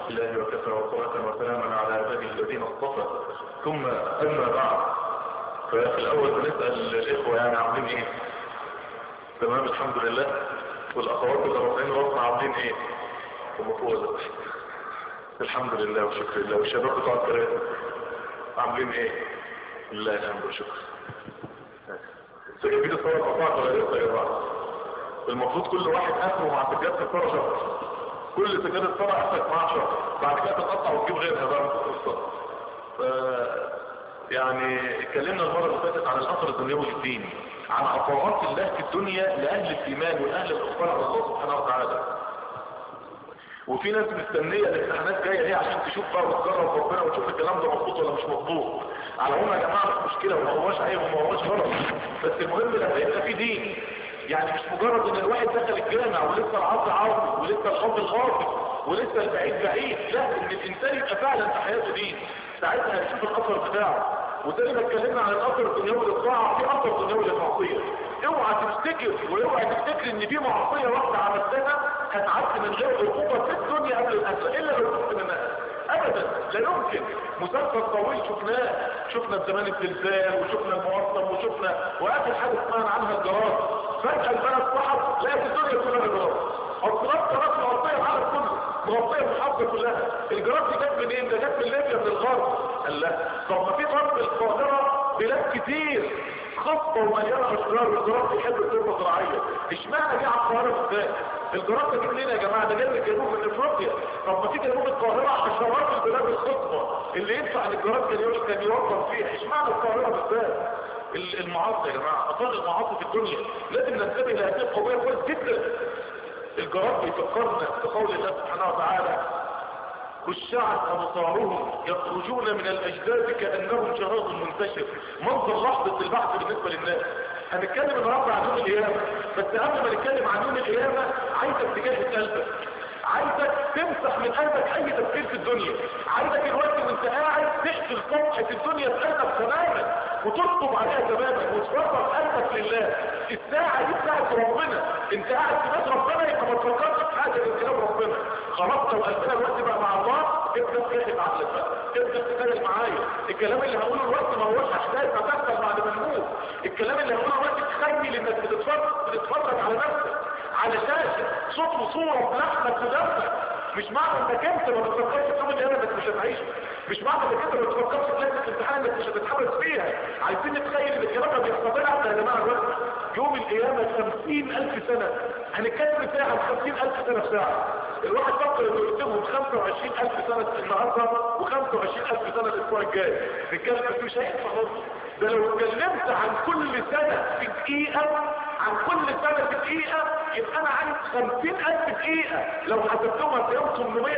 الله وكفى وصلاة وسلاما على عباده الذين اصطفى ثم اما بعد ففي الاول بنسأل الاخوة يعني عاملين ايه تمام الحمد لله والاخوات اللي رافعين راسنا عاملين ايه ومفروض الحمد لله وشكر الله والشباب بتوع الثلاثة عاملين ايه لله الحمد والشكر سجدين الصلاة قطعت ولا لسه يا جماعة المفروض كل واحد اخره مع سجادة الصلاة شهر كل سجادة الصلاة اخرك معاه شهر بعد كده تتقطع وتجيب غيرها بقى من الصلاة ف يعني اتكلمنا المرة اللي فاتت عن الاثر الدنيوي الديني عن عطاءات الله في الدنيا لاهل الايمان واهل الاخبار على الله سبحانه وتعالى وفي ناس مستنية الامتحانات جاية ايه عشان تشوف بقى وتجرب ربنا وتشوف الكلام ده مظبوط ولا مش مظبوط على العموم يا جماعة مش مشكلة وما هواش عيب وما هواش غلط بس المهم لما يبقى في دين يعني مش مجرد ان الواحد دخل الجامع ولسه العصر عاصي ولسه الحب الغاصب ولسه البعيد بعيد لا ان الانسان يبقى فعلا في حياته دين ساعتها هنشوف الاثر بتاعه وزي ما اتكلمنا عن الاثر الدنيوي للطاعه في اثر دنيوي للمعصيه اوعى تفتكر واوعى تفتكر ان في معصيه واحده عملتها هتعدي من غير عقوبه في الدنيا قبل الاخره الا لو كنت منها ابدا لا يمكن مسلسل طويل شفناه شفنا زمان التلفاز وشفنا المعصم وشفنا واخر حاجه سمعنا عنها الجراد فجاه البلد صحت لقيت الدنيا كلها جراد اصرفت راس مغطيه العالم كله مغطيه المحافظه كلها الجراد دي جت منين ده جت من ليبيا من الغرب قال لا طب ما في غرب القاهره بلاد كتير خطة ومليانة اشجار والجراد بيحب التربة الزراعية اشمعنى دي على القاهرة بالذات الجراد ده جه منين يا جماعة ده جاي من الجنوب من افريقيا طب ما في جنوب القاهرة حشرات البلاد الخصبة اللي ينفع ان الجراد كان يوش كان يوفر فيها اشمعنى القاهرة بالذات المعاصي يا جماعة اطار المعاصي في الدنيا لازم ننتبه لهذه القضية كويس جدا الجراد بيفكرنا بقول الله سبحانه وتعالى خشعت ابصارهم يخرجون من الاجداد كانهم شراب منتشر منظر لحظه البحث بالنسبه للناس هنتكلم النهارده عن يوم القيامه بس قبل ما نتكلم عن يوم القيامه عايزك تجهز قلبك عايزك تمسح من قلبك اي تفكير في الدنيا عايزك الوقت وانت قاعد تقفل صفحه الدنيا في قلبك تماما وترطب عليها تماما وتفرغ قلبك لله الساعه دي ساعه ربنا انت قاعد في بيت ربنا يبقى ما تفكرش في حاجه من كلام ربنا خلاص لو قلبنا الوقت بقى مع الله ابدا تجهز عقلك بقى ابدا تتكلم معايا الكلام اللي هقوله الوقت ما هوش احداث هتحصل بعد ما نموت الكلام اللي هقوله الوقت تخيل انك بتتفرج بتتفرج على نفسك على شاشه صوت وصوره بلحمك ودمك مش معنى انك انت ما بتفكرش في يوم القيامه انك مش هتعيش مش معنى انك انت ما بتفكرش في لجنه الامتحان انك مش هتتحرك فيها عايزين نتخيل ان الكلام ده بيحصل لنا احنا يا جماعه دلوقتي يوم القيامه 50000 سنه هنتكلم فيها عن 50000 سنه في ساعه الواحد فكر انه يكتبهم 25000 سنه النهارده و25000 سنه الاسبوع الجاي نتكلم بس مش هينفع برضه ده لو اتكلمت عن كل سنه في دقيقه عن كل سنه في دقيقه يبقى انا عايز 50000 دقيقه لو حسبتهم هتلاقيهم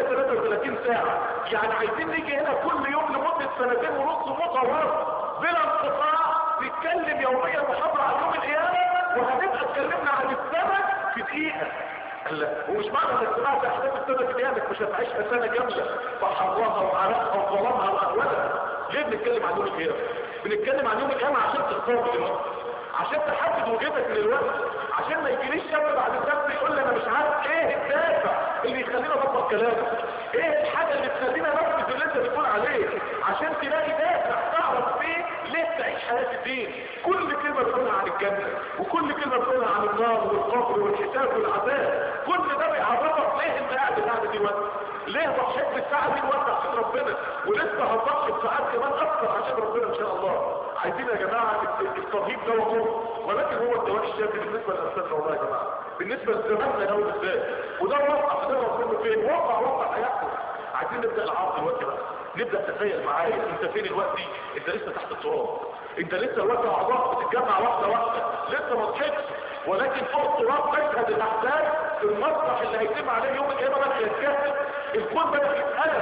833 ساعه يعني عايزين نيجي هنا كل يوم لمده سنتين ونص متواصل بلا انقطاع نتكلم يوميا محاضره عن يوم القيامه وهنبقى اتكلمنا عن السنه في دقيقه لا ومش معنى انك سمعت احداث السنه في دقيقه مش هتعيشها سنه كامله فحرها وعرقها وظلمها واهوالها ليه بنتكلم عن يوم القيامه بنتكلم عن يوم القيامه عشان تختار دلوقتي عشان تحدد وجهتك من الوقت عشان ما يجيليش شاب بعد الدرس يقول لي انا مش عارف ايه الدافع اللي يخلينا نطبق كلامك ايه الحاجه اللي تخلينا نثبت اللي انت بتقول عليه عشان تلاقي دافع تعرف فيه ليه تعيش حياه الدين كل كلمه بتقولها عن الجنه وكل كلمه بتقولها عن النار والقبر والحساب والعذاب كل ده بيعرفك ليه انت قاعد القعده دي وقت ليه ضحيت بالساعه دي وقت عشان ربنا ولسه هتضحي بساعات كمان اكتر عشان ربنا ان شاء الله عايزين يا جماعه الترهيب ده وقوه ولكن هو الدواء الشافي بالنسبه للامثال والله يا جماعه بالنسبه لزماننا ده بالذات وده واقع ده ربنا فين واقع واقع هيحصل عايزين نبدا العرض دلوقتي بقى نبدا تخيل معايا انت فين دلوقتي انت لسه تحت التراب انت لسه دلوقتي اعضاء بتتجمع واحده واحده لسه ما تصحيتش ولكن فوق التراب تشهد الاحداث المسرح اللي هيتم عليه يوم القيامه بدا يتكهف الكون بدا يتقلب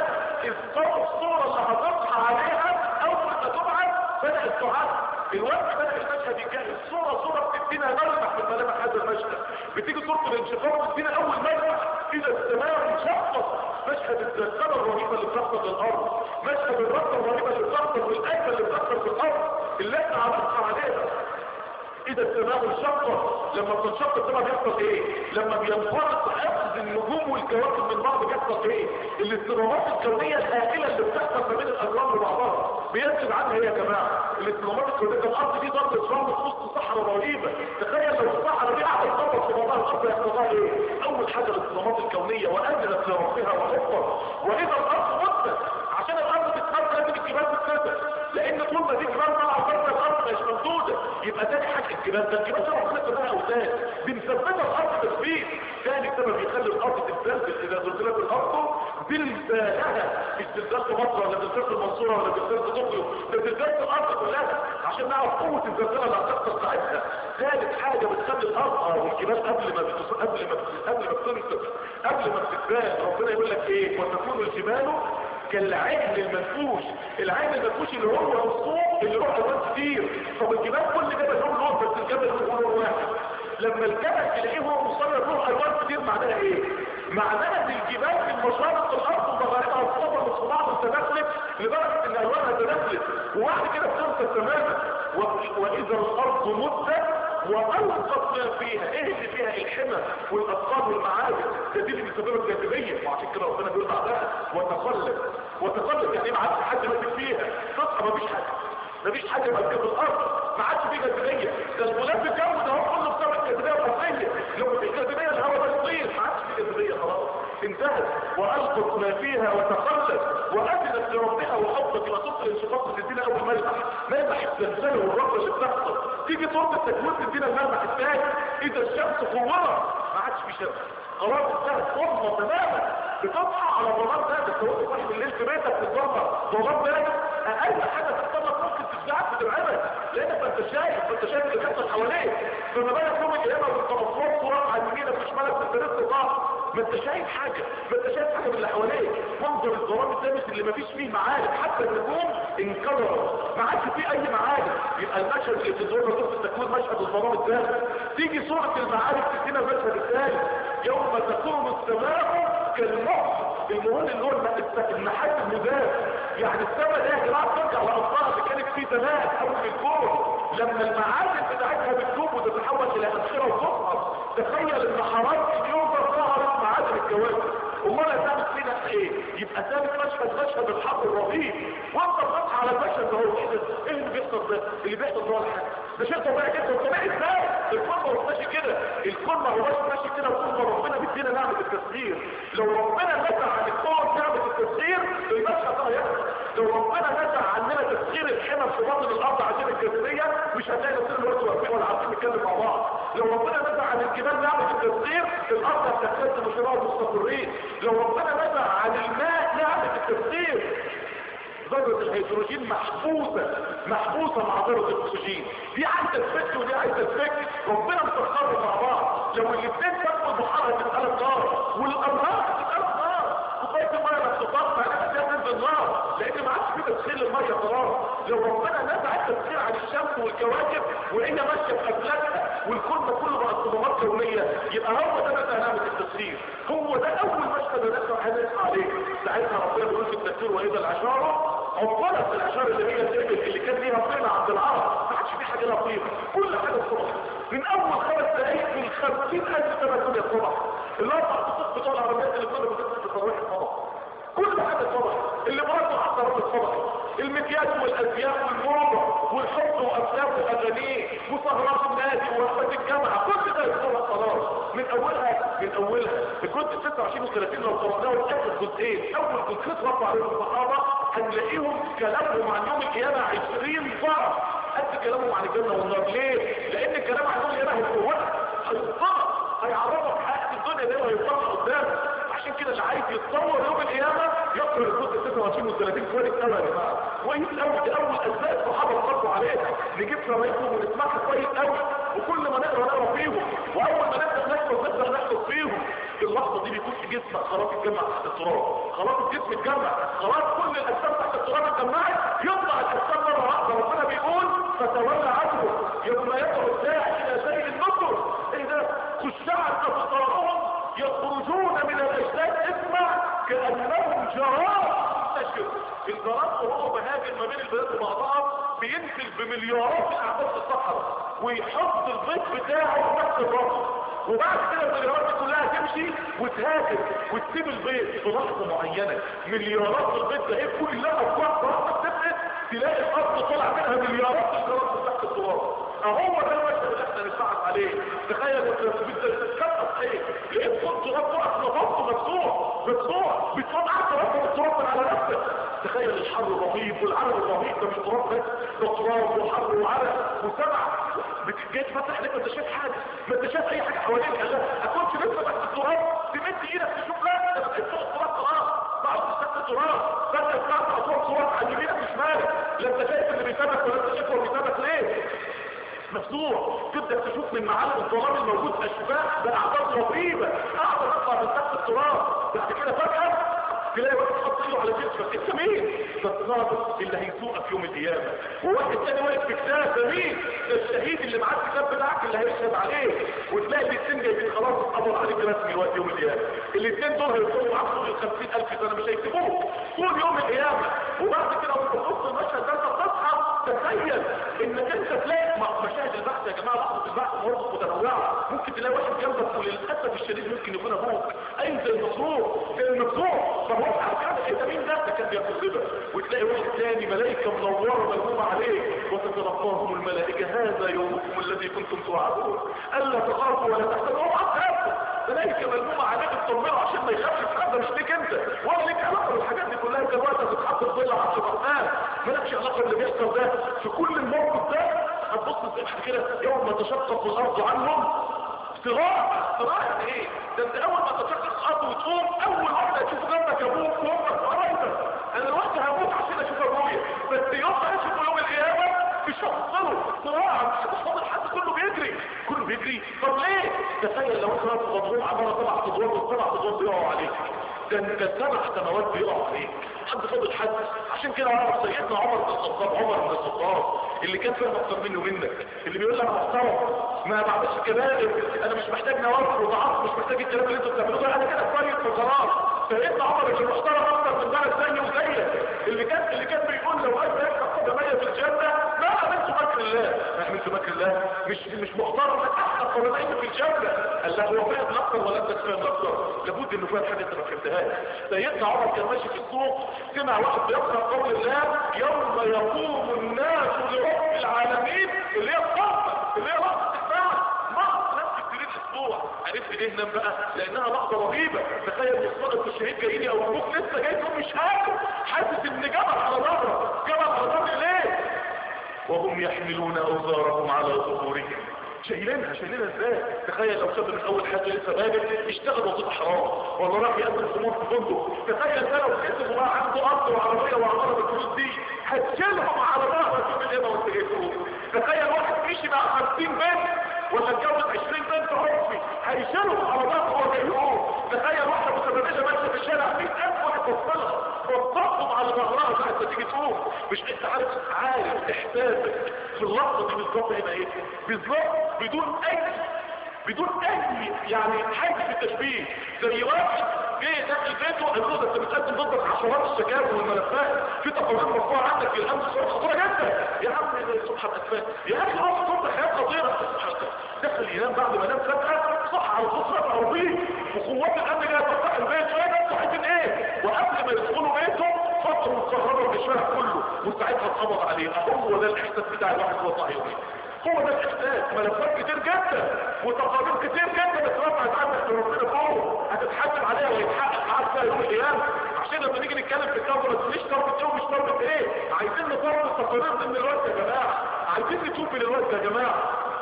الصوره اللي هتصحى عليها اول ما تبعث بدات تعاد الوقت بدأ المشهد يجهز صورة صورة بتدينا ملمح من ملامح هذا المشهد بتيجي صورة الانشقاق بتدينا اول ملمح اذا السماء انشقت مشهد الزلزال الرهيبة اللي بتحصل للارض مشهد الرقة الرهيبة اللي بتحصل والايمة اللي بتحصل في الارض اللي احنا عرفنا عليها اذا السماء انشقت لما بتنشق السماء بيحصل ايه لما بينفرط حفظ النجوم والكواكب من بعض بيحصل ايه الاستمرارات الكونيه الهائله اللي بتحصل ما بين الاجرام وبعضها بينتج عنها ايه يا جماعه الاستمرارات الكونيه الارض دي ضربه رمل في وسط صحراء رهيبه تخيل لو الصحراء دي قاعده تضرب في بعضها الارض يحصل لها ايه اول حاجه الاستمرارات الكونيه واذنت لربها وحفظت واذا الارض مدت عشان الارض تتمد لازم الجبال تتكسر لان طول ما دي جبال طالعه بره الارض مش ممدوده يبقى تاني حاجه الجبال ده الجبال ده ربنا سماها اوزان بنثبتها الارض تثبيت ثاني سبب يخلي الارض تتزلزل اذا زلزلت الارض زلزالها مش زلزال في مصر ولا زلزال في المنصوره ولا زلزال في طوكيو ده زلزال في الارض كلها عشان نعرف قوه الزلزال اللي هتحصل ساعتها ثالث حاجه بتخلي الارض اه والجبال قبل ما بتص... قبل ما قبل ما بتنصف قبل ما بتتبان ربنا يقول لك ايه وتكون الجبال كالعين المنفوش العين المنفوش اللي هو الصوت اللي له الوان كتير طب الجبال كل جبل له لون بس الجبل له لون واحد لما الجبل تلاقيه هو مصدر له الوان كتير معناها ايه معناها ان الجبال في مشارق الارض ومغاربها وصفر في بعض تدخلت لدرجه ان الوانها تدخلت وبعد كده بتنسى تماما واذا الارض مدت والقت ما فيها ايه اللي فيها الحمى والاطفال والمعادن ده دي اللي بيسببها الجاذبيه وعشان كده ربنا بيقول بعدها وتقلب وتقلب يعني ما عادش حد ماسك فيها تصحى مفيش حاجه مفيش حاجه ماسكه في الارض ما عادش في جاذبيه ده الغلاف الجو ده هو كله بسبب الجاذبيه الارضيه لو في جاذبيه الهواء ده يطير ما عادش في جاذبيه خلاص انتهت والقت ما فيها وتقلب واذنت لربها وحطت الى صدق الانشقاق تدينا اول ملمح ملمح الزلزال والرقه اللي بتحصل تيجي صوره التكوين تدينا الملمح الثاني اذا الشمس كورت ما عادش في شمس خلاص انتهت صدمه تماما بتصحى على ظلام ده بس هو صاحب الليل في بيتك بتظلم ظلام ده اقل حاجه تتصرف ممكن تفزعك وترعبك لانك ما انت شايف ما انت شايف اللي بيحصل حواليك فما بالك يوم القيامه وانت مفروض صراط على يمينك مش مالك انت لسه ضعف ما انت شايف حاجه ما انت شايف حاجه من اللي حواليك منظر الظلام الدامس اللي ما فيش فيه معارف حتى النجوم انكدرت ما عادش فيه اي معارف يبقى المشهد اللي في الدور ده التكوين مشهد الظلام الدامس تيجي صوره المعارف تدينا المشهد الثاني يوم تكون السماء كالمحر المهم اللي هو النحاس المذاب يعني السماء ده يا جماعه ترجع لاصلها اللي كانت فيه زمان اول في الكون لما المعادن بتاعتها بتدوب وتتحول الى ابشره وتصعد تخيل ان حراره اليوم ده ظهرت معادن الكواكب امال هتعمل فينا ايه يبقى ثالث مشهد مشهد الحق الرهيب وانت بتصحى على المشهد ده هو ايه ده ايه اللي بيحصل ده اللي بيحصل ده ولا حاجه ده شيء طبيعي جدا طبيعي ازاي الكون ما هو ماشي كده الكون ما هو ماشي كده وطول ما ربنا بيدينا نعمه التسخير لو ربنا نزع عن الكون نعمه التسخير المشهد ده هيحصل لو ربنا نزع عننا تسخير الحمم في باطن الارض عشان الجاذبيه مش هتلاقي نفسنا دلوقتي واقفين ولا عارفين نتكلم مع بعض لو ربنا نزع عن الجبال نعمه التسخير الارض هتتكسر مش هنقعد مستقرين لو ربنا نزع عن الماء نعمه التسخير ذرة الهيدروجين محبوسة محبوسة مع ذرة الاكسجين دي عايزة تفك ودي عايزة تفك ربنا مسخرهم مع بعض لو الاثنين فكوا البحار هتتقلب نار والانهار هتتقلب نار كوباية المية لما تضغط معناها فيها تنزل نار لان ما عادش في تسخير للمية خلاص لو ربنا نزع التسخير عن الشمس والكواكب وهي ماشية بأفلاكها والكون ده كله بقى صدمات كونية يبقى هو ده بقى نعمة التسخير هو ده اول مشهد هنسمع هنسمع عليه ساعتها ربنا بيقول في التفسير واذا العشارة عطلت الاشجار اللي هي الابل اللي كان ليها قيمه عند العرب ما عادش في حاجه لها قيمه كل حاجه الصبح من اول خمس دقائق من 50000 سنه الدنيا الصبح الاربع خطوط بتوع العربيات اللي كانوا بتدخل في تراويح الصبح كل حاجه الصبح اللي مراته حتى رب الصبح المكياج والازياء والموضه والحب وافلام واغانيه وسهرات النادي ووقفات الجامعه كل ده يصبح خلاص من اولها من اولها الجزء 26 و30 لو قرأناه اخر جزئين اول جزئين رفع عليهم الصحابه هنلاقيهم كلامهم عن يوم القيامة عشرين ضعف قد كلامهم عن الجنة والنار ليه؟ لان الكلام عن يوم القيامة هيفوتك هيفضلك هيعرفك حياة الدنيا دي وهيفضلك قدامك عشان كده اللي عايز يتصور يوم القيامة يقرأ الجزء 26 و30 كويس قوي يا جماعة كويس قوي دي اول اجزاء الصحابة اتفرجوا عليها نجيب روايتهم ونسمعها كويس قوي وكل ما نقرا نقرا فيهم واول ما نبدا نكتب نبدا نكتب فيهم في اللحظه دي بيكون في جسمك خلاص اتجمع تحت التراب خلاص الجسم اتجمع خلاص كل الاجسام تحت التراب اتجمعت يطلع الاجسام مره واحده ربنا بيقول فتولى عنه يوم يدعو الداعي الى شيء النصر ايه ده خشعت ابصارهم يخرجون من الاجساد اسمع كانهم جراد تشكر الجراد وهو بهاجر ما بين البلاد وبعضها بينزل بمليارات الاعداد في الصحراء ويحط البيض بتاعه تحت الرمل وبعد كده المليارات دي كلها تمشي وتهاجر وتسيب البيض في لحظه معينه مليارات البيض ده ايه كلها في لحظه واحده بتفقد تلاقي الارض طلع منها مليارات الجراد تحت التراب اهو ده المشهد اللي احنا نتفرج عليه تخيل انت انت تتكتف ايه لقيت صوت تراب تقع نظرته مفتوح مفتوح بتقوم قاعد تربط التراب من على نفسك تخيل الحر الرهيب والعرق الرهيب ده مش تراب بس ده تراب وحر وعرق وسمع بتجي تفتح عليك ما انت شايف حاجه ما انت شايف اي حاجه حواليك لا اكونش لسه تحت التراب تمد ايدك تشوف لا ده انت فوق التراب خلاص بعد تحت التراب فانت طلعت اصوات تراب على يمينك وشمالك لا انت شايف اللي بيسابك ولا انت شايف هو بيسابك ليه مفتوح تبدا تشوف من معالم الظلام الموجود اشباح باعداد رهيبه قاعده تطلع من تحت التراب بعد كده فجاه تلاقي واحد حط ايده على جسمك انت مين ده الضابط اللي هيسوقك يوم القيامه وواحد تاني واقف في كتاب ده مين ده الشهيد اللي معاه الكتاب بتاعك اللي هيشهد عليه وتلاقي الاثنين جايبين خلاص اتقبض عليك رسمي وقت يوم القيامه الاثنين دول هيوصلوا معاك فوق ال 50000 سنه مش هيسيبوك طول يوم القيامه وبعد كده وانت تبص المشهد ده انت بتصحى تخيل انك انت تلاقي مشاهد البحث يا جماعه لحظه البحث برضه متنوعه ممكن تلاقي واحد جنبك وللاسف الشديد ممكن يكون ابوك اي زي المصروف زي المصروف طب هو عارف انت مين ده ده كان بياكل ربا وتلاقي واحد تاني ملائكه منوره ملمومه عليه وتتلقاهم الملائكه هذا يومكم الذي كنتم توعدون الا تخافوا ولا تحزنوا هم اصحابكم ملائكه ملمومه عليك تطمنوا عشان ما يخافش الكلام مش ليك انت ولا ليك علاقه بالحاجات دي كلها انت دلوقتي هتتحط في ظل عرش الرحمن مالكش علاقه باللي بيحصل ده في كل الموقف ده هتبص تمشي كده يوم ما تشقق الارض عنهم صراع صراع يعني ايه ده انت اول ما تشقق الارض وتقوم اول واحده تشوف جنبك ابوك وامك وقرايبك انا دلوقتي هموت عشان اشوف ابويا بس يوم ما اشوفه يوم القيامه مش هتوصله صراع مش هتوصل حد كله بيجري كله بيجري طب ليه تخيل لو انت واقف مضروب عماله سبع ادوار والسبع ادوار بيقعوا عليك ده انت سبع سنوات بيقعوا عليك حد فاضل حد عشان كده عرف سيدنا عمر بن الخطاب عمر بن الخطاب اللي كان فاهم اكتر منه منك اللي بيقول لك محترم ما بعملش كبائر انا مش محتاج نوافل وضعاف مش محتاج الكلام اللي انتوا بتعملوه ده انا كده كويس وخلاص سيدنا عمر اللي محترم اكتر من بلد زيه وزيك اللي كان اللي كان بيقول لو انا يفتح قدمي في الجنه ما عملت مكر الله ما عملت مكر الله مش مش محترم لك احسن قدمي في الجنه قال له هو فاهم اكتر ولا انت فاهم اكتر لابد انه فاهم حاجه انت ما فهمتهاش سيدنا عمر كان ماشي في السوق سمع واحد بيقرا قول الله يوم يقوم الناس لرب العالمين اللي هي القمه اللي هي لحظه الساعه لحظه نفس الجديد الاسبوع عرفت ليه نام بقى لانها لحظه رهيبه تخيل الصدق الشهيد جايين او ابوك لسه جاي تقول مش قادر حاسس ان جبل على ظهره جبل على ظهري ليه وهم يحملون اوزارهم على ظهورهم شايلينها شايلينها ازاي تخيل لو شاب من اول حاجه لسه بادئ اشتغل وظيفه حرام ولا راح يقدم خمور في فندق تخيل ده لو كسب وبقى عنده ارض وعربيه وعماره بالفلوس دي هتشيلهم على ظهرك يوم القيامه وانت جاي تقوم تخيل واحد مشي مع 50 بنت ولا اتجوز 20 بنت عرفي هيشيلهم على ظهره وهو جاي يقوم تخيل واحده متبرجه ماشيه في الشارع 100000 واحد وصلها وصلهم على ظهرها ساعه ما تيجي تقوم مش انت عارف عارف احساسك في اللحظه دي بالظبط هيبقى ايه بالظبط بدون اي بدون اي يعني حاجه في التشبيه زي واحد جه داخل بيته قال له ده انت بتقدم ضدك عشرات الشكاوى والملفات في تقارير مرفوعه عندك في الامن صوره خطيره جدا يا عم سبحان الله يا اخي هو صوت حياه خطيره سبحان الله دخل ينام بعد ما نام فجاه صح على صوت رفع رهيب وقوات الامن جايه تفتح البيت ايه ده انتوا عايزين ايه وقبل ما يدخلوا بيته فطروا وكهربوا في الشارع كله وساعتها اتقبض عليه هو ده الاحساس بتاع الواحد وهو صاحي هو ده الاحساس ملفات كتير جدا وتقارير كتير جدا اترفعت عنك لربنا فوق هتتحاسب عليها ويتحقق معاك فيها يوم القيامه عشان لما نيجي نتكلم في الكفر مش ضربة ايه ومش ضربة ايه عايزين نطور التقارير دي من الوقت يا جماعه عايزين نتوب من الوقت يا جماعه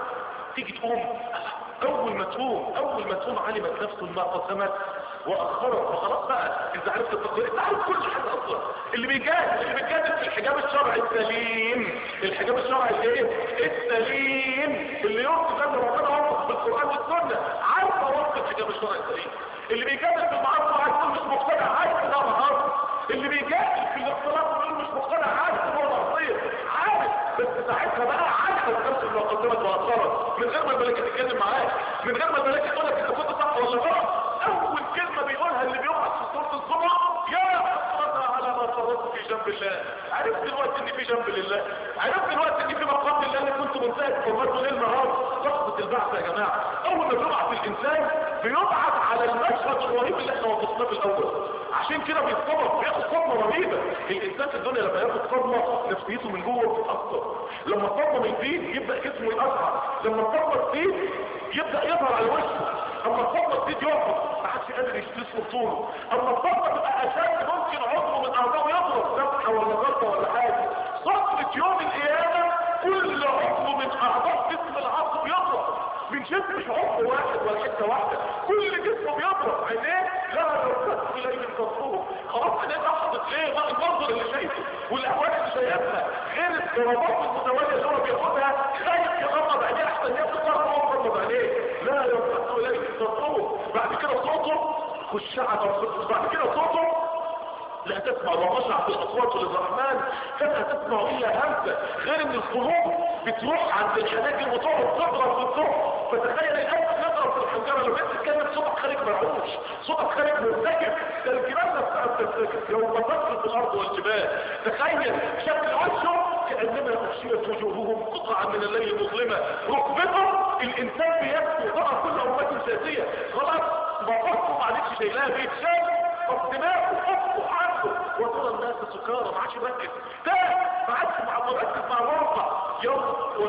تيجي تقوم اول ما تقوم اول ما تقوم علمت نفس ما قسمت واخرت وخلاص بقى اذا عرفت التقدير انت عارف كل حاجه اصلا اللي بيجاهد اللي بيجاهد في الحجاب الشرعي السليم الحجاب الشرعي الايه السليم اللي يرضي ده ربنا وصف بالقران والسنه عارفه وصف الحجاب الشرعي السليم اللي بيجاهد في المعاصي عايز يقول مش مقتنع عارف ان ده معاصي اللي بيجاهد في الاختلاط ويقول مش مقتنع عارف ان هو معصيه عارف بس ساعتها بقى عارف نفس اللي قدمت واثرت من غير ما الملائكه تتكلم معاك من غير ما الملائكه تقول لك انت كنت صح ولا غلط اول كلمه بيقولها اللي بيقعد في صوره الزمر يا حسرتنا على ما فرطت في جنب جنب الله عرفت دلوقتي ان في جنب لله عرفت دلوقتي ان في مقام لله اللي كنت منتهك حرمته ليل نهار لحظه البعث يا جماعه اول ما بيبعث الانسان بيبعث على المشهد الرهيب اللي احنا وصفناه في الاول عشان كده بيتصدم بياخد صدمه رهيبه الانسان في الدنيا لما ياخد صدمه نفسيته من جوه بتتاثر لما الصدمه من فيه يبدا جسمه يقطع لما الصدمه تزيد يبدا يظهر على وشه اما الصدمه تزيد يقف ما حدش قادر يستسلم طوله اما الصدمه تبقى اشد ممكن عضو من اعضائه يضرب ذبحه ولا غلطه ولا حاجه صدمه يوم القيامه كل عضو من اعضاء جسم العصب يضرب من جسم مش عضو واحد ولا حته واحده كل جسمه بيضرب عينيه لا يرتد اليه الكفور خلاص عينيه ضحكت ليه بقى المنظر اللي شايفه والاهوال اللي شايفها غير الضربات المتواليه اللي هو بياخدها خايف يغمض عينيه احسن ياخد ضربه وهو مغمض عينيه لا يرتد اليه الكفور بعد كده صوته خشعه بعد كده صوته لا تسمع وخشع في الاصوات للرحمن فلا تسمع الا همسه غير ان القلوب بتروح عند الحناجر وتقعد تضرب في الصوت فتخيل القلب يضرب في الحنجره لو انت تتكلم صوتك خارج مرعوش صوتك خارج مرتكب ده الجبال نفسها بترتكب يوم تفصل الارض والجبال تخيل شكل وشه كانما اغشيت وجوههم قطعا من الليل مظلمه ركبتهم الانسان بيبكي ضرب كل امه سياسيه خلاص بطاقته ما عادتش شايلها بيتشال دماغه حبه عنده وترى الناس سكارى ما عادش مركز ده ما عادش مع مركز مع الواقع يوم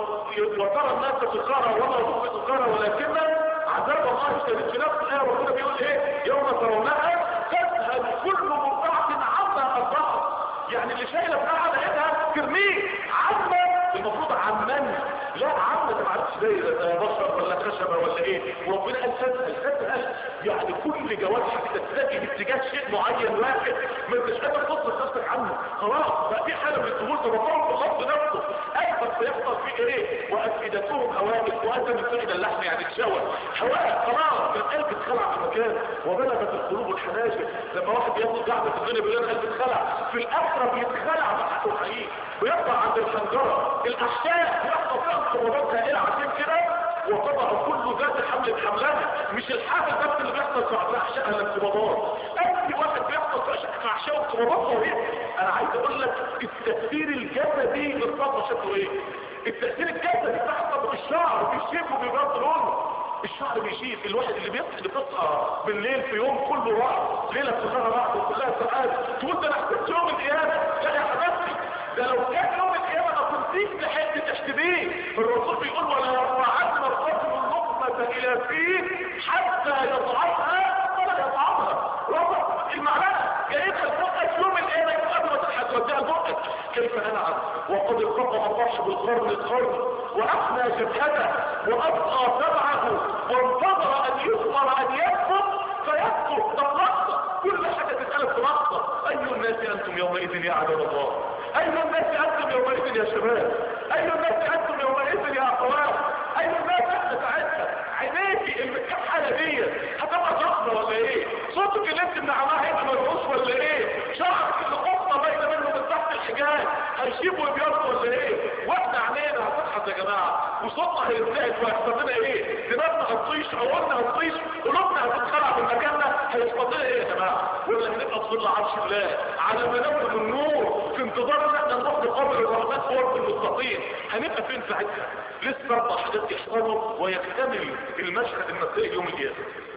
وترى الناس سكارى وما هم سكارى ولكن عذاب الله شديد في نفس الايه ربنا بيقول ايه يوم ترونها تذهل كل مرضعه عما ارضعت يعني اللي شايله بتاع على ايدها ترميه عما المفروض عمان لا عم ده معرفش زي بشر ولا خشبة ولا ايه وربنا قال تسأل تسأل يعني كل جوارحك تتلاقي باتجاه شيء معين واحد ما انتش قادر تصرف نفسك عنه خلاص بقى في حالة من الظهور تبطلوا في الخط نفسه اكبر سيحصل فيه ايه وافئدتهم هوائك وانت من سعد اللحم يعني الشوى هواء خلاص القلب اتخلع في مكان وبلغت القلوب الحناجر لما واحد ياخد قاعدة في الدنيا بيقول القلب اتخلع في الاخرة بيتخلع بحقه الحقيقي بيطلع عند الحنجرة الاحشاء بيحصل فيها اضطرابات هائلة عشان كده وطبع كل ذات حمل حملها مش الحاجة بس اللي بيحصل في احشائها الانقباضات اي واحد بيحصل في احشائه انقباضات رهيبة انا عايز اقول لك التأثير الجسدي للصدمة شكله ايه التأثير الجسدي بيحصل في الشعر بيشيب وبيبرد لونه الشعر بيشيب الواحد اللي بيصحى بتصحى بالليل في يوم كله رعد ليلة كلها رعد وكلها سعاد تقول ده انا حسيت يوم القيامة لا يا حبيبتي ده لو كان يوم القيامة ما كنتيش لحقت تحتبيه الرسول بيقول ولا يرفعن الرجل اللقمة الى فيه حتى يضعفها ولا يضعفها رفع المعلقة جايبها لبقك يوم القيامة قبل ما تلحق توديها لبقك كيف انعم وقد ارتقى صاحب القرن القرن واحنى جبهته وابقى سمعه وانتظر ان يؤمر ان يكفر فيكفر ده لحظة كل حاجة تتقلب في لحظة اي الناس انتم يومئذ يا عباد الله اي الناس انتم يومئذ يا شباب اي الناس انتم يومئذ يا اخوات اي الناس انت ساعتها عينيكي المكحله دي هتبقى ضخمه ولا ايه صوتك اللي انت منعماه هيبقى مرعوش ولا ايه شعرك اللي قطه باينه منه من تحت الحجاب هيشيب ويبيض ولا ايه واحنا عينينا هتضحك يا جماعه وصوتنا هيرتعش وهيحصل لنا ايه دماغنا هتطيش عقولنا هتطيش قلوبنا هتتخلع من مكاننا هيحصل لنا ايه يا جماعه ولا هنبقى في ظل عرش الله على منابر النور في انتظار ان احنا نروح لقبر الرحمن صور المستقيم هنبقى فين ساعتها لسه اربع حاجات يحصلوا ويكتمل المشهد المبدئي يوم القيامه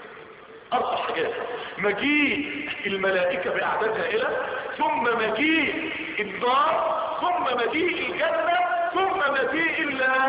اربع حاجات مجيء الملائكة باعداد هائلة ثم مجيء النار ثم مجيء الجنة ثم مجيء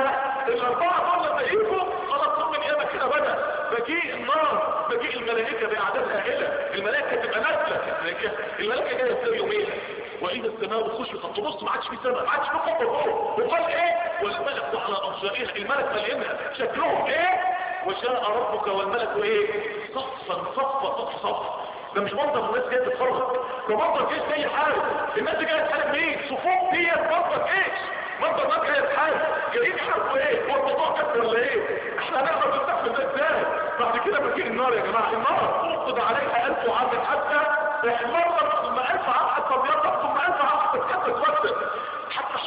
الاربعة دول لما يجوا خلاص يوم القيامة كده بدأ مجيء النار مجيء الملائكة باعداد هائلة الملائكة تبقى نازلة الملائكة جاية في يومين واذا السماء خشفت تبص ما عادش في سماء ما عادش في قبر فوق وقال ايه والملك على ارجائها الملك مليانها شكلهم ايه وشاء ربك والملك ايه صفا صفا صف صف ده مش منظر الناس جايه تتفرج ده منظر جيش جاي يحارب الناس دي جايه تحارب مين صفوف ديت منظر جيش منظر الناس جايه تحارب جايين يحاربوا ايه هو الموضوع كده ولا ايه احنا هنقدر نستحمل ده ازاي بعد كده بتيجي النار يا جماعه النار توقد عليها الف عام حتى احمرت ثم الف عام حتى ابيضت ثم الف عام حتى تتكتل تتكتل حتى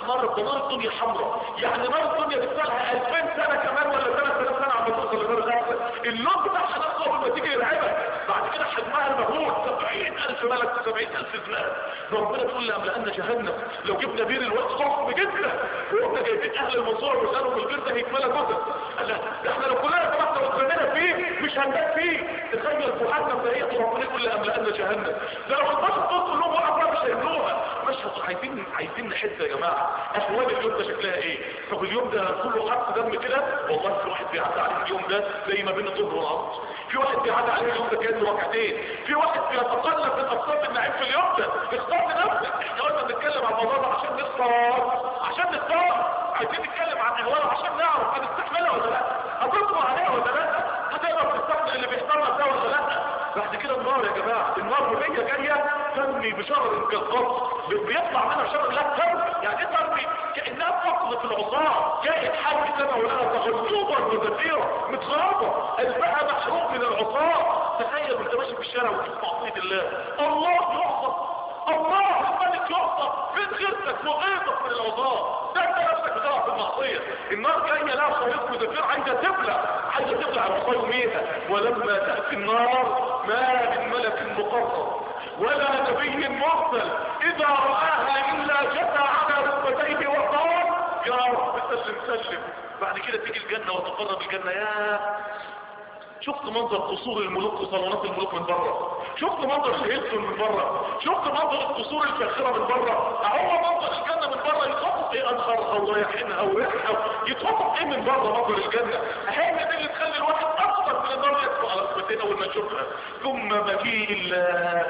نار ده نار الدنيا حمراء يعني نار الدنيا بتسالها 2000 سنه كمان ولا 3000 سنه عم توصل لنار الاخره اللون بتاعها نفسه اول ما تيجي يرعبك بعد كده حجمها المهول 70000 ملك 70000 زمان ربنا تقول لي املأنا جهنم لو جبنا بير الوقت ضخم جدا واحنا جايبين اهل المنصوره وسالهم البير ده هيتملى جزء قال لا ده احنا لو كلنا طلعنا واترمينا فيه مش هنبات فيه تخيل جهنم ده هي ربنا يقول لي املأنا جهنم ده لو البشر دول كلهم وقفوا مش هيملوها مشهد عايزين عايزين نحس يا جماعه احوال اليوم ده شكلها ايه طب اليوم ده كله حرف دم كده والله في واحد بيعدي عليه اليوم ده زي ما بين الظهر والعصر في واحد بيعدي عليه اليوم ده كانه ركعتين في واحد بيتقلب من ابساط النعيم في اليوم ده اختار لنفسك احنا قلنا بنتكلم عن الموضوع ده عشان نختار عشان نختار عايزين نتكلم عن اهوال عشان نعرف هنستحملها ولا لا هتصبر عليها ولا لا هتقدر تستحمل اللي بيحصل ده ولا لا بعد كده النار يا جماعه النار وهي جايه ترمي بشرر كالقصر بيطلع منها شرر لا ترمي يعني ايه ترمي كانها فصل في العصار كائن حي كما ولها تغلوبا وزفيرا متغاضه قلبها محروق من العصار تخيل وانت ماشي في الشارع وتشوف معصيه الله الله يعصى الله الملك يعصى فين غيرتك وغيظك من العصار ده انت نفسك بتلعب في المعصيه النار جايه لها شريط وزفير عايزه تبلع عايزه تبلع العصا يوميها ولما تاتي النار ما من ملك مقرب ولا نبي مرسل اذا رآها الا جثى على ركبتيه وقال يا رب سلم سلم بعد كده تيجي الجنة وتقرب الجنة يا شفت منظر قصور الملوك وصالونات الملوك من بره شفت منظر الهيلتون من بره شفت منظر القصور الفاخره من بره هو منظر الجنه من بره يتوقف ايه انهارها ورياحينها وريحها يتوقف ايه من بره منظر الجنه هي دي اللي تخلي الواحد اكثر من النار يدخل على ركبتين اول ما يشوفها ثم مجيء الله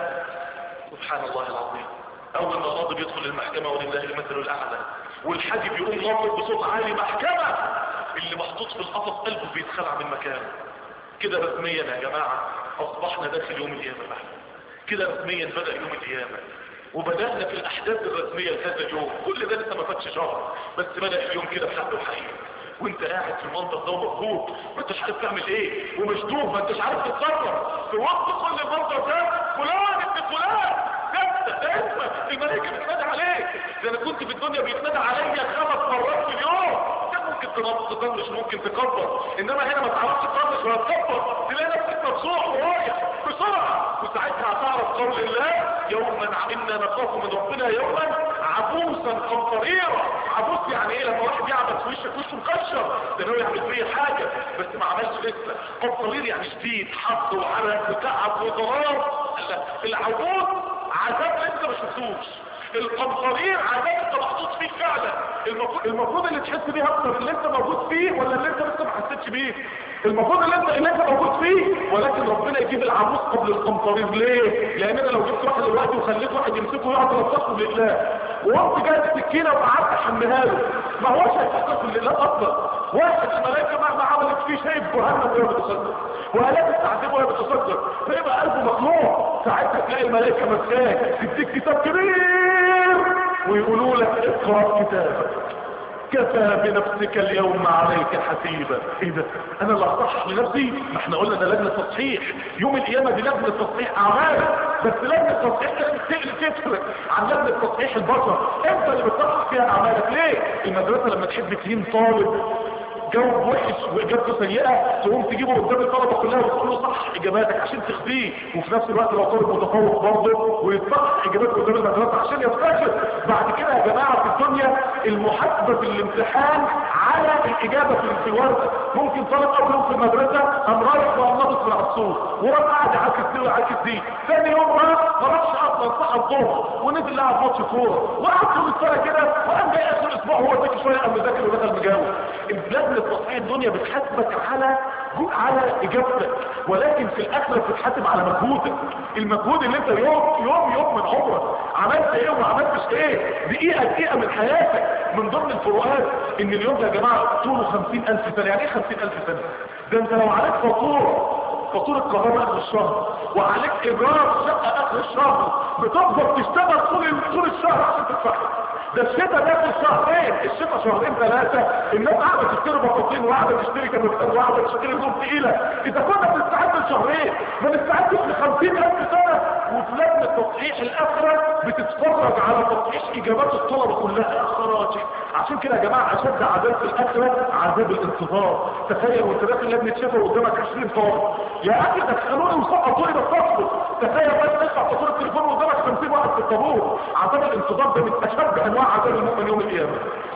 سبحان الله العظيم اول ما الغاضب يدخل المحكمه ولله المثل الاعلى والحاجب يقوم ناطق بصوت عالي محكمه اللي محطوط في القفص قلبه بيتخلع من مكانه كده رسميا يا جماعة اصبحنا داخل يوم القيامة بقى كده رسميا بدأ يوم القيامة وبدأنا في الاحداث الرسمية لهذا اليوم كل ده لسه ما فاتش شهر بس بدأ اليوم كده بحد وحقيقي وانت قاعد في المنظر ده ومبهوت ما انتش عارف تعمل ايه ومشدوه ما انتش عارف تتصرف في وسط كل المنظر ده فلان ابن فلان ده ده اسمك الملائكه بتنادى عليك ده انا كنت في الدنيا بيتنادى عليا خمس مرات في اليوم ممكن تنط تطنش ممكن تكبر انما هنا ما تعرفش تطنش ولا تكبر تلاقي نفسك مبسوط ورايح بسرعه وساعتها هتعرف قول الله يوما انا نخاف من ربنا يوما عبوسا قمطريرا عبوس يعني ايه لما واحد يعبس وشك وشه مكشر ده هو يعمل فيه حاجه بس ما عملش لسه قمطرير يعني شديد حط وعرق وتعب وضرار العبوس عذاب انت ما شفتوش القمطرير عذاب انت محطوط فيه فعلا المفروض, المفروض اللي تحس بيه اكتر اللي انت موجود فيه ولا اللي انت لسه ما حسيتش بيه المفروض اللي انت اللي انت موجود فيه ولكن ربنا يجيب العروس قبل القمطرير ليه لان انا لو جبت واحد دلوقتي وخليت واحد يمسكه يقعد يلطفه لله وقمت جايب السكينه وقعدت احملها له ما هوش هيفكر لله اصلا واحد الملائكه مهما عملت فيه شايف جهنم وهي بتصدق وهلاك التعذيب وهي بتصدق فيبقى قلبه مخنوق ساعتها تلاقي الملائكه مسكاه تديك كتاب كبير ويقولوا لك اقرا كتابك كفى بنفسك اليوم عليك حسيبا ايه ده انا اللي اصحح لنفسي ما احنا قلنا ده لجنه تصحيح يوم القيامه دي لجنه تصحيح اعمال بس لجنه تصحيح تفرق عن لجنه تصحيح البشر انت اللي بتصحح فيها اعمالك ليه المدرسه لما تحب تهين طالب جاوب وحش واجابته سيئه تقوم تجيبه قدام الطلبه كلها وتقول له صح اجاباتك عشان تخفيه وفي نفس الوقت لو طالب متفوق برضه ويصحح اجاباته قدام المدرسه عشان يفتخر بعد كده يا جماعه في الدنيا المحاسبه في الامتحان على الاجابه في الورقه ممكن طالب اول يوم في المدرسه قام رايح وقام في العصور وراح قاعد عاكس دي وعاكس دي ثاني يوم راح ما راحش اصلا صح الظهر ونزل لعب ماتش كوره وقعد طول السنه كده وقام جاي اخر اسبوع هو ذاكر شويه قام مذاكر ودخل مجاوب لجنه تصحيح الدنيا بتحاسبك على على اجابتك ولكن في الاخره بتتحاسب على مجهودك المجهود اللي انت يوم يوم يوم من عمرك عملت ايه وما عملتش ايه دقيقه دقيقه من حياتك من ضمن الفروقات ان اليوم ده يا جماعه طوله 50000 سنه يعني ايه 50000 سنه ده انت لو عليك فاتوره فاتورة كهرباء اخر الشهر وعليك ايجار شقة اخر الشهر بتفضل تشتغل طول طول الشهر عشان تدفعها ده الشتاء ده في شهرين الشتاء شهرين ثلاثة الناس قاعدة تشتري بطاطين وقاعدة تشتري كمبيوتر وقاعدة تشتري هدوم تقيلة اذا كنا بنستعد لشهرين ما نستعدش ل 50000 سنة وفي لجنة تصحيح الاخرة تتفرج على تصحيح اجابات الطلبه كلها يا خراجي عشان كده يا جماعه اشد عذاب في الاخره عذاب الانتظار تخيل وانت داخل لجنه شفا قدامك 20 طالب يا اخي دخلوني وسقطوني بالفصل تخيل بس تسمع تصوير التليفون قدامك 50 واحد في الطابور عذاب الانتظار ده من اشد انواع عذاب المؤمن يوم القيامه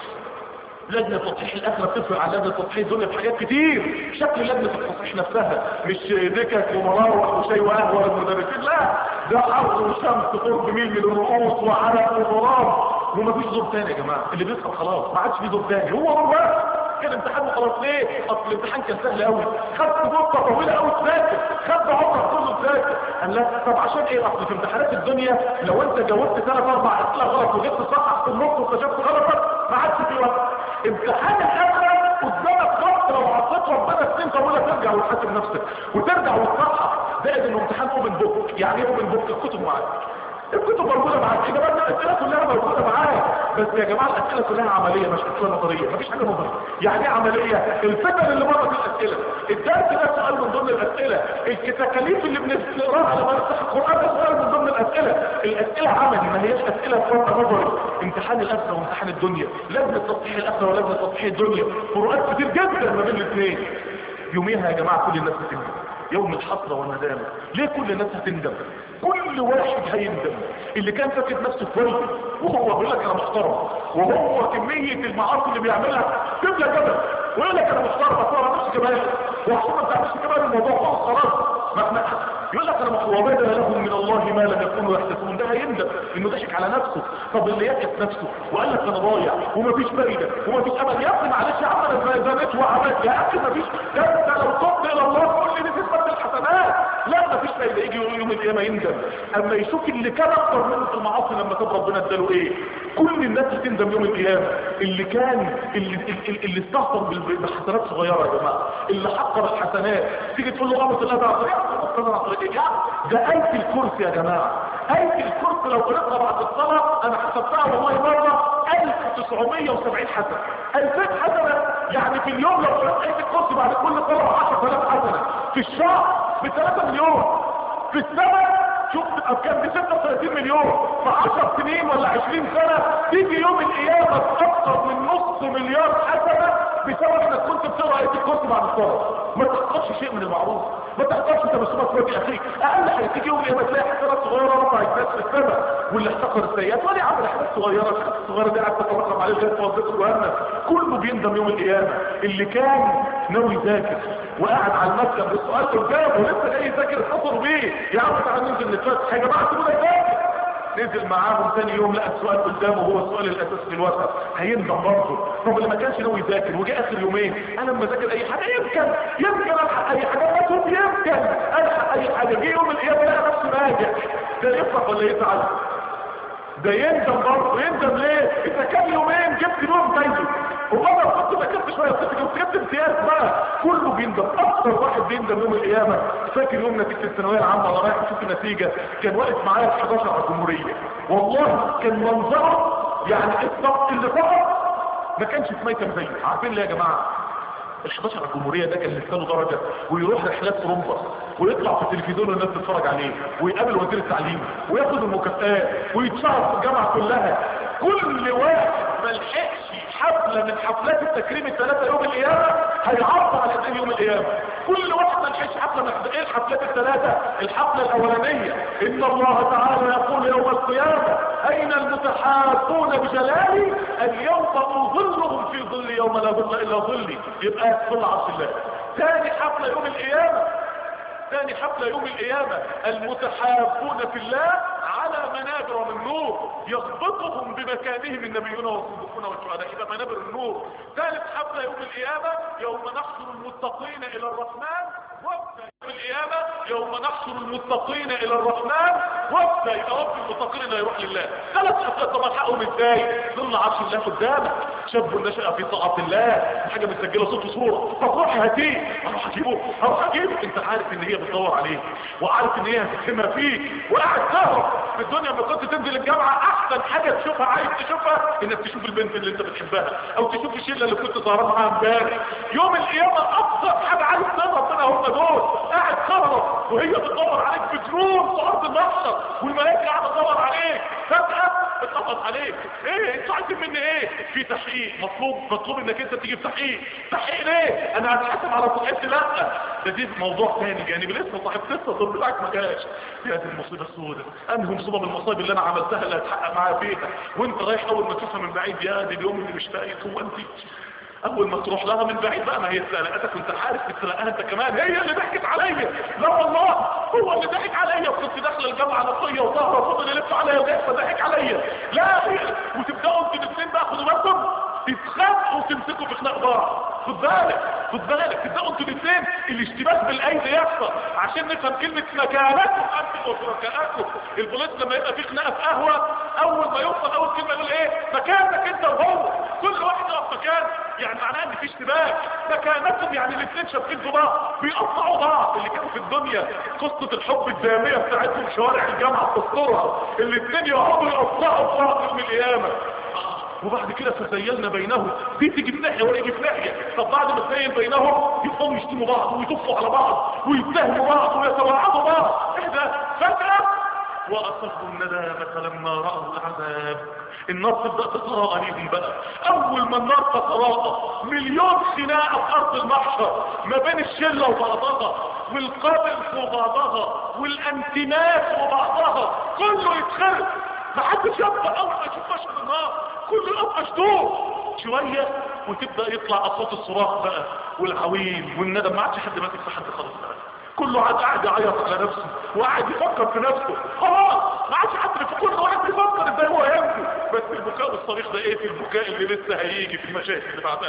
لجنة تصحيح الأخرة بتفرق عن لجنة تصحيح الدنيا في حاجات كتير شكل لجنة التصحيح نفسها مش دكك ومراوح وشاي وقهوة للمدرسين لا ده حر وشمس قرب ميل من الرؤوس وعرق وظلام ومفيش دور تاني يا جماعة اللي بيسأل خلاص ما عادش في دور تاني هو هو بس كان امتحان وخلاص ليه اصل الامتحان كان سهل قوي خدت مده طويله قوي تذاكر خدت عمرك كله تذاكر قال لا طب عشان ايه اصل في امتحانات الدنيا لو انت جاوبت ثلاث اربع اسئله غلط وجبت صح في النص واكتشفت غلطك ما عادش في وقت امتحان الاخره قدامك وقت لو حطيت ربنا سنين طويله ترجع وتحاسب نفسك وترجع وتصحح زائد انه امتحان اوبن بوك يعني ايه اوبن بوك الكتب معاك الكتب موجوده معاك اجابات الاسئله كلها موجوده معاك بس يا جماعه الاسئله كلها عمليه مش اسئله نظريه مفيش حاجه نظريه يعني ايه عمليه الفتن اللي مرت الاسئله الدرس ده سؤال من ضمن الاسئله التكاليف اللي بنقراها لما نفتح القران ده سؤال من ضمن الاسئله الاسئله عملي ما هياش اسئله فرق نظري امتحان الاخره وامتحان الدنيا لازم تصحيح الاخره ولازم تصحيح الدنيا فروقات كتير جدا ما بين الاثنين يوميها يا جماعه كل الناس بتندم يوم الحسرة والندامة ليه كل الناس هتندم كل واحد هيندم اللي كان فاكر نفسه كويس وهو بيقول لك انا محترم وهو كمية المعاصي اللي بيعملها تبلى جبل ويقول لك انا محترم اصلا ما نفسي كمان وعشان ما تعملش كمان الموضوع خلاص خلاص ما احنا يقول لك انا وبدل لهم من الله ما لم يكونوا يحتسبون ده هيندم انه ضحك على نفسه طب اللي يأس نفسه وقال لك انا ضايع ومفيش فايده ومفيش امل يا ابني معلش يا عم انا زنيت وعملت يا اخي مفيش ده انت لو تبت الى الله كل دي تثبت الحسنات لا مفيش فايده يجي يوم القيامه يندم اما يشوف اللي كان اكتر منه في المعاصي لما تاب ربنا اداله ايه كل الناس هتندم يوم القيامه اللي كان اللي اللي, اللي استهتر بال- بحسنات صغيره يا جماعه اللي حقر الحسنات تيجي تقول له غلط الله على طريقه على طريقه يا ده آية الكرسي يا جماعه آية الكرسي لو قرأتها بعد الصلاه انا حسبتها والله مره 1970 حسنه 2000 حسنه يعني في اليوم لو قرأت آية الكرسي بعد كل صلاه 10000 حسنه في الشهر ب 3 مليون في السنه شوف تبقى بكام ب 36 مليون في 10 سنين ولا 20 سنة تيجي يوم القيامة بأكثر من نص مليار حسنة بسبب انك كنت بتقرا ايه الكرسي بعد الصلاة ما تحققش شيء من المعروف ما تحققش تبسمات وجه اخيك اقل حاجة تيجي يوم القيامة تلاقي حسنات صغيرة رفع الناس في السماء واللي احتقر السيئات ولا عمل حاجات صغيرة الحاجات الصغيرة دي قاعد تترقم عليه لغاية ما وظيفه جهنم كله بيندم يوم القيامة اللي كان ناوي يذاكر وقاعد على المكتب بالسؤال قدامه ولسه جاي يذاكر اتصلوا بيه يا عم تعالى ننزل نتفتح يا جماعه سيبونا يذاكر نزل معاهم ثاني يوم لقى السؤال قدامه هو السؤال الاساسي في الوسط هيندم برضه طب اللي ما كانش ناوي يذاكر وجه اخر يومين انا لما اذاكر اي حاجه يمكن يمكن الحق اي حاجه ما تقول يمكن الحق اي حاجه جه يوم القيامه لقى نفسه راجع ده يفرح ولا يزعل ده يندم برضه يندم ليه انت كام يومين جبت يوم زيه وبرضه كنت ذاكرت شويه كنت جبت جبت امتياز بقى كله بيندم اكتر واحد بيندم يوم القيامه فاكر يوم نتيجه الثانويه العامه وانا رايح اشوف النتيجه كان واقف معايا في 11 على الجمهوريه والله كان منظره يعني الصف اللي فقط ما كانش في ميتم زيه عارفين ليه يا جماعه ال 11 على الجمهوريه ده كان لسه له درجه ويروح رحلات اوروبا ويطلع في التلفزيون والناس تتفرج عليه ويقابل وزير التعليم وياخد المكافآت ويتشهر في الجامعه كلها كل واحد ما لحقش حفله من حفلات التكريم الثلاثه يوم القيامه هيعرض على ايديه يوم القيامه كل واحد ما لحقش حفله من ايه الحفلات الثلاثه الحفله الاولانيه ان الله تعالى يقول يوم القيامه اين المتحابون بجلالي اليوم اظلهم في ظل يوم لا ظل الا ظلي يبقى ظل عرش الله ثاني حفله يوم القيامه ثاني حفلة يوم القيامة المتحابون في الله على منابر من نور يغبطهم بمكانهم النبيون والصديقون والشهداء إذا منابر النور ثالث حفلة يوم القيامة يوم نحشر المتقين إلى الرحمن وفدا يوم القيامة يوم نحشر المتقين إلى الرحمن وفدا يبقى وفد المتقين لا يروح لله ثلاث حفلات طبعا حقهم ازاي ظل عرش الله قدامك شاب نشأ في طاعة الله حاجة متسجلة صوت وصورة طب روح هاتيه اروح اجيبه اروح اجيبه انت عارف ان هي بتدور عليه وعارف ان هي هتتهمها فيك وقاعد تهرب في الدنيا لما كنت تنزل الجامعة احسن حاجة تشوفها عايز تشوفها انك تشوف البنت اللي انت بتحبها او تشوف الشلة اللي كنت سهران معاها امبارح يوم القيامة ابسط حاجة عايز تهرب منها هم دول قاعد تهرب وهي بتدور عليك بجنون في ارض المحشر والملائكة قاعدة تدور عليك فجأة هضغط عليك ايه انتوا عايزين مني ايه في تحقيق مطلوب مطلوب انك انت تيجي في تحقيق تحقيق ليه انا هتحاسب على صحتي لا ده دي موضوع تاني جانبي لسه صاحب قصه الدور بتاعك ما جاش يا دي المصيبه السوداء انهي مصيبه من المصايب اللي انا عملتها اللي هتحقق معايا فيها وانت رايح اول ما تشوفها من بعيد يا دي اليوم اللي مش فايت هو انت اول ما تروح لها من بعيد بقى ما هي سرقتك وانت عارف تسرقها انت كمان هي اللي ضحكت عليا لا والله هو اللي ضحك عليا وكنت داخله الجامعه نقيه وظهره فضل يلف عليا وجاي فضحك عليا لا وتبداوا انتوا الاثنين بقى خدوا بالكم تتخانقوا وتمسكوا في خناق بعض خد بالك خد بالك تبداوا انتوا الاثنين الاشتباك بالايدي يحصل عشان نفهم كلمه مكانتكم انتم وشركائكم البوليس لما يبقى في خناقه في قهوه اول ما يوصل اول كلمه يقول ايه مكانك انت وهو كل واحد يقف مكان يعني معناه ان في اشتباك مكانتهم يعني الاثنين شابكين في بعض بيقطعوا بعض اللي كانوا في الدنيا قصه الحب الداميه بتاعتهم شوارع الجامعه بتذكرها الاثنين يقعدوا يقطعوا بعض يوم القيامه وبعد كده فزيلنا بينهم دي تيجي في ناحيه ولا يجي في ناحيه طب بعد ما تزين بينهم يفضلوا يشتموا بعض ويطفوا على بعض ويتهموا بعض ويتوعدوا بعض ايه ده فجاه واصبوا الندامه لما راوا العذاب النار تبدا تتراءى ليهم بقى اول ما النار تتراءى مليون خناقه في ارض المحشر ما بين الشله وبعضها والقبل وبعضها والانتماس وبعضها كله يتخرب محدش يبقى اول ما يشوف مشهد النار كله يبقى مشدود شويه وتبدا يطلع اصوات الصراخ بقى والعويل والندم ما عادش حد ماسك في حد خالص بقى كله قاعد قاعد يعيط على نفسه وقاعد يفكر في نفسه خلاص ما عادش حد في كل واحد بيفكر ازاي هو يمشي بس البكاء والصريخ ده ايه في البكاء اللي لسه هيجي في المشاهد اللي بعدها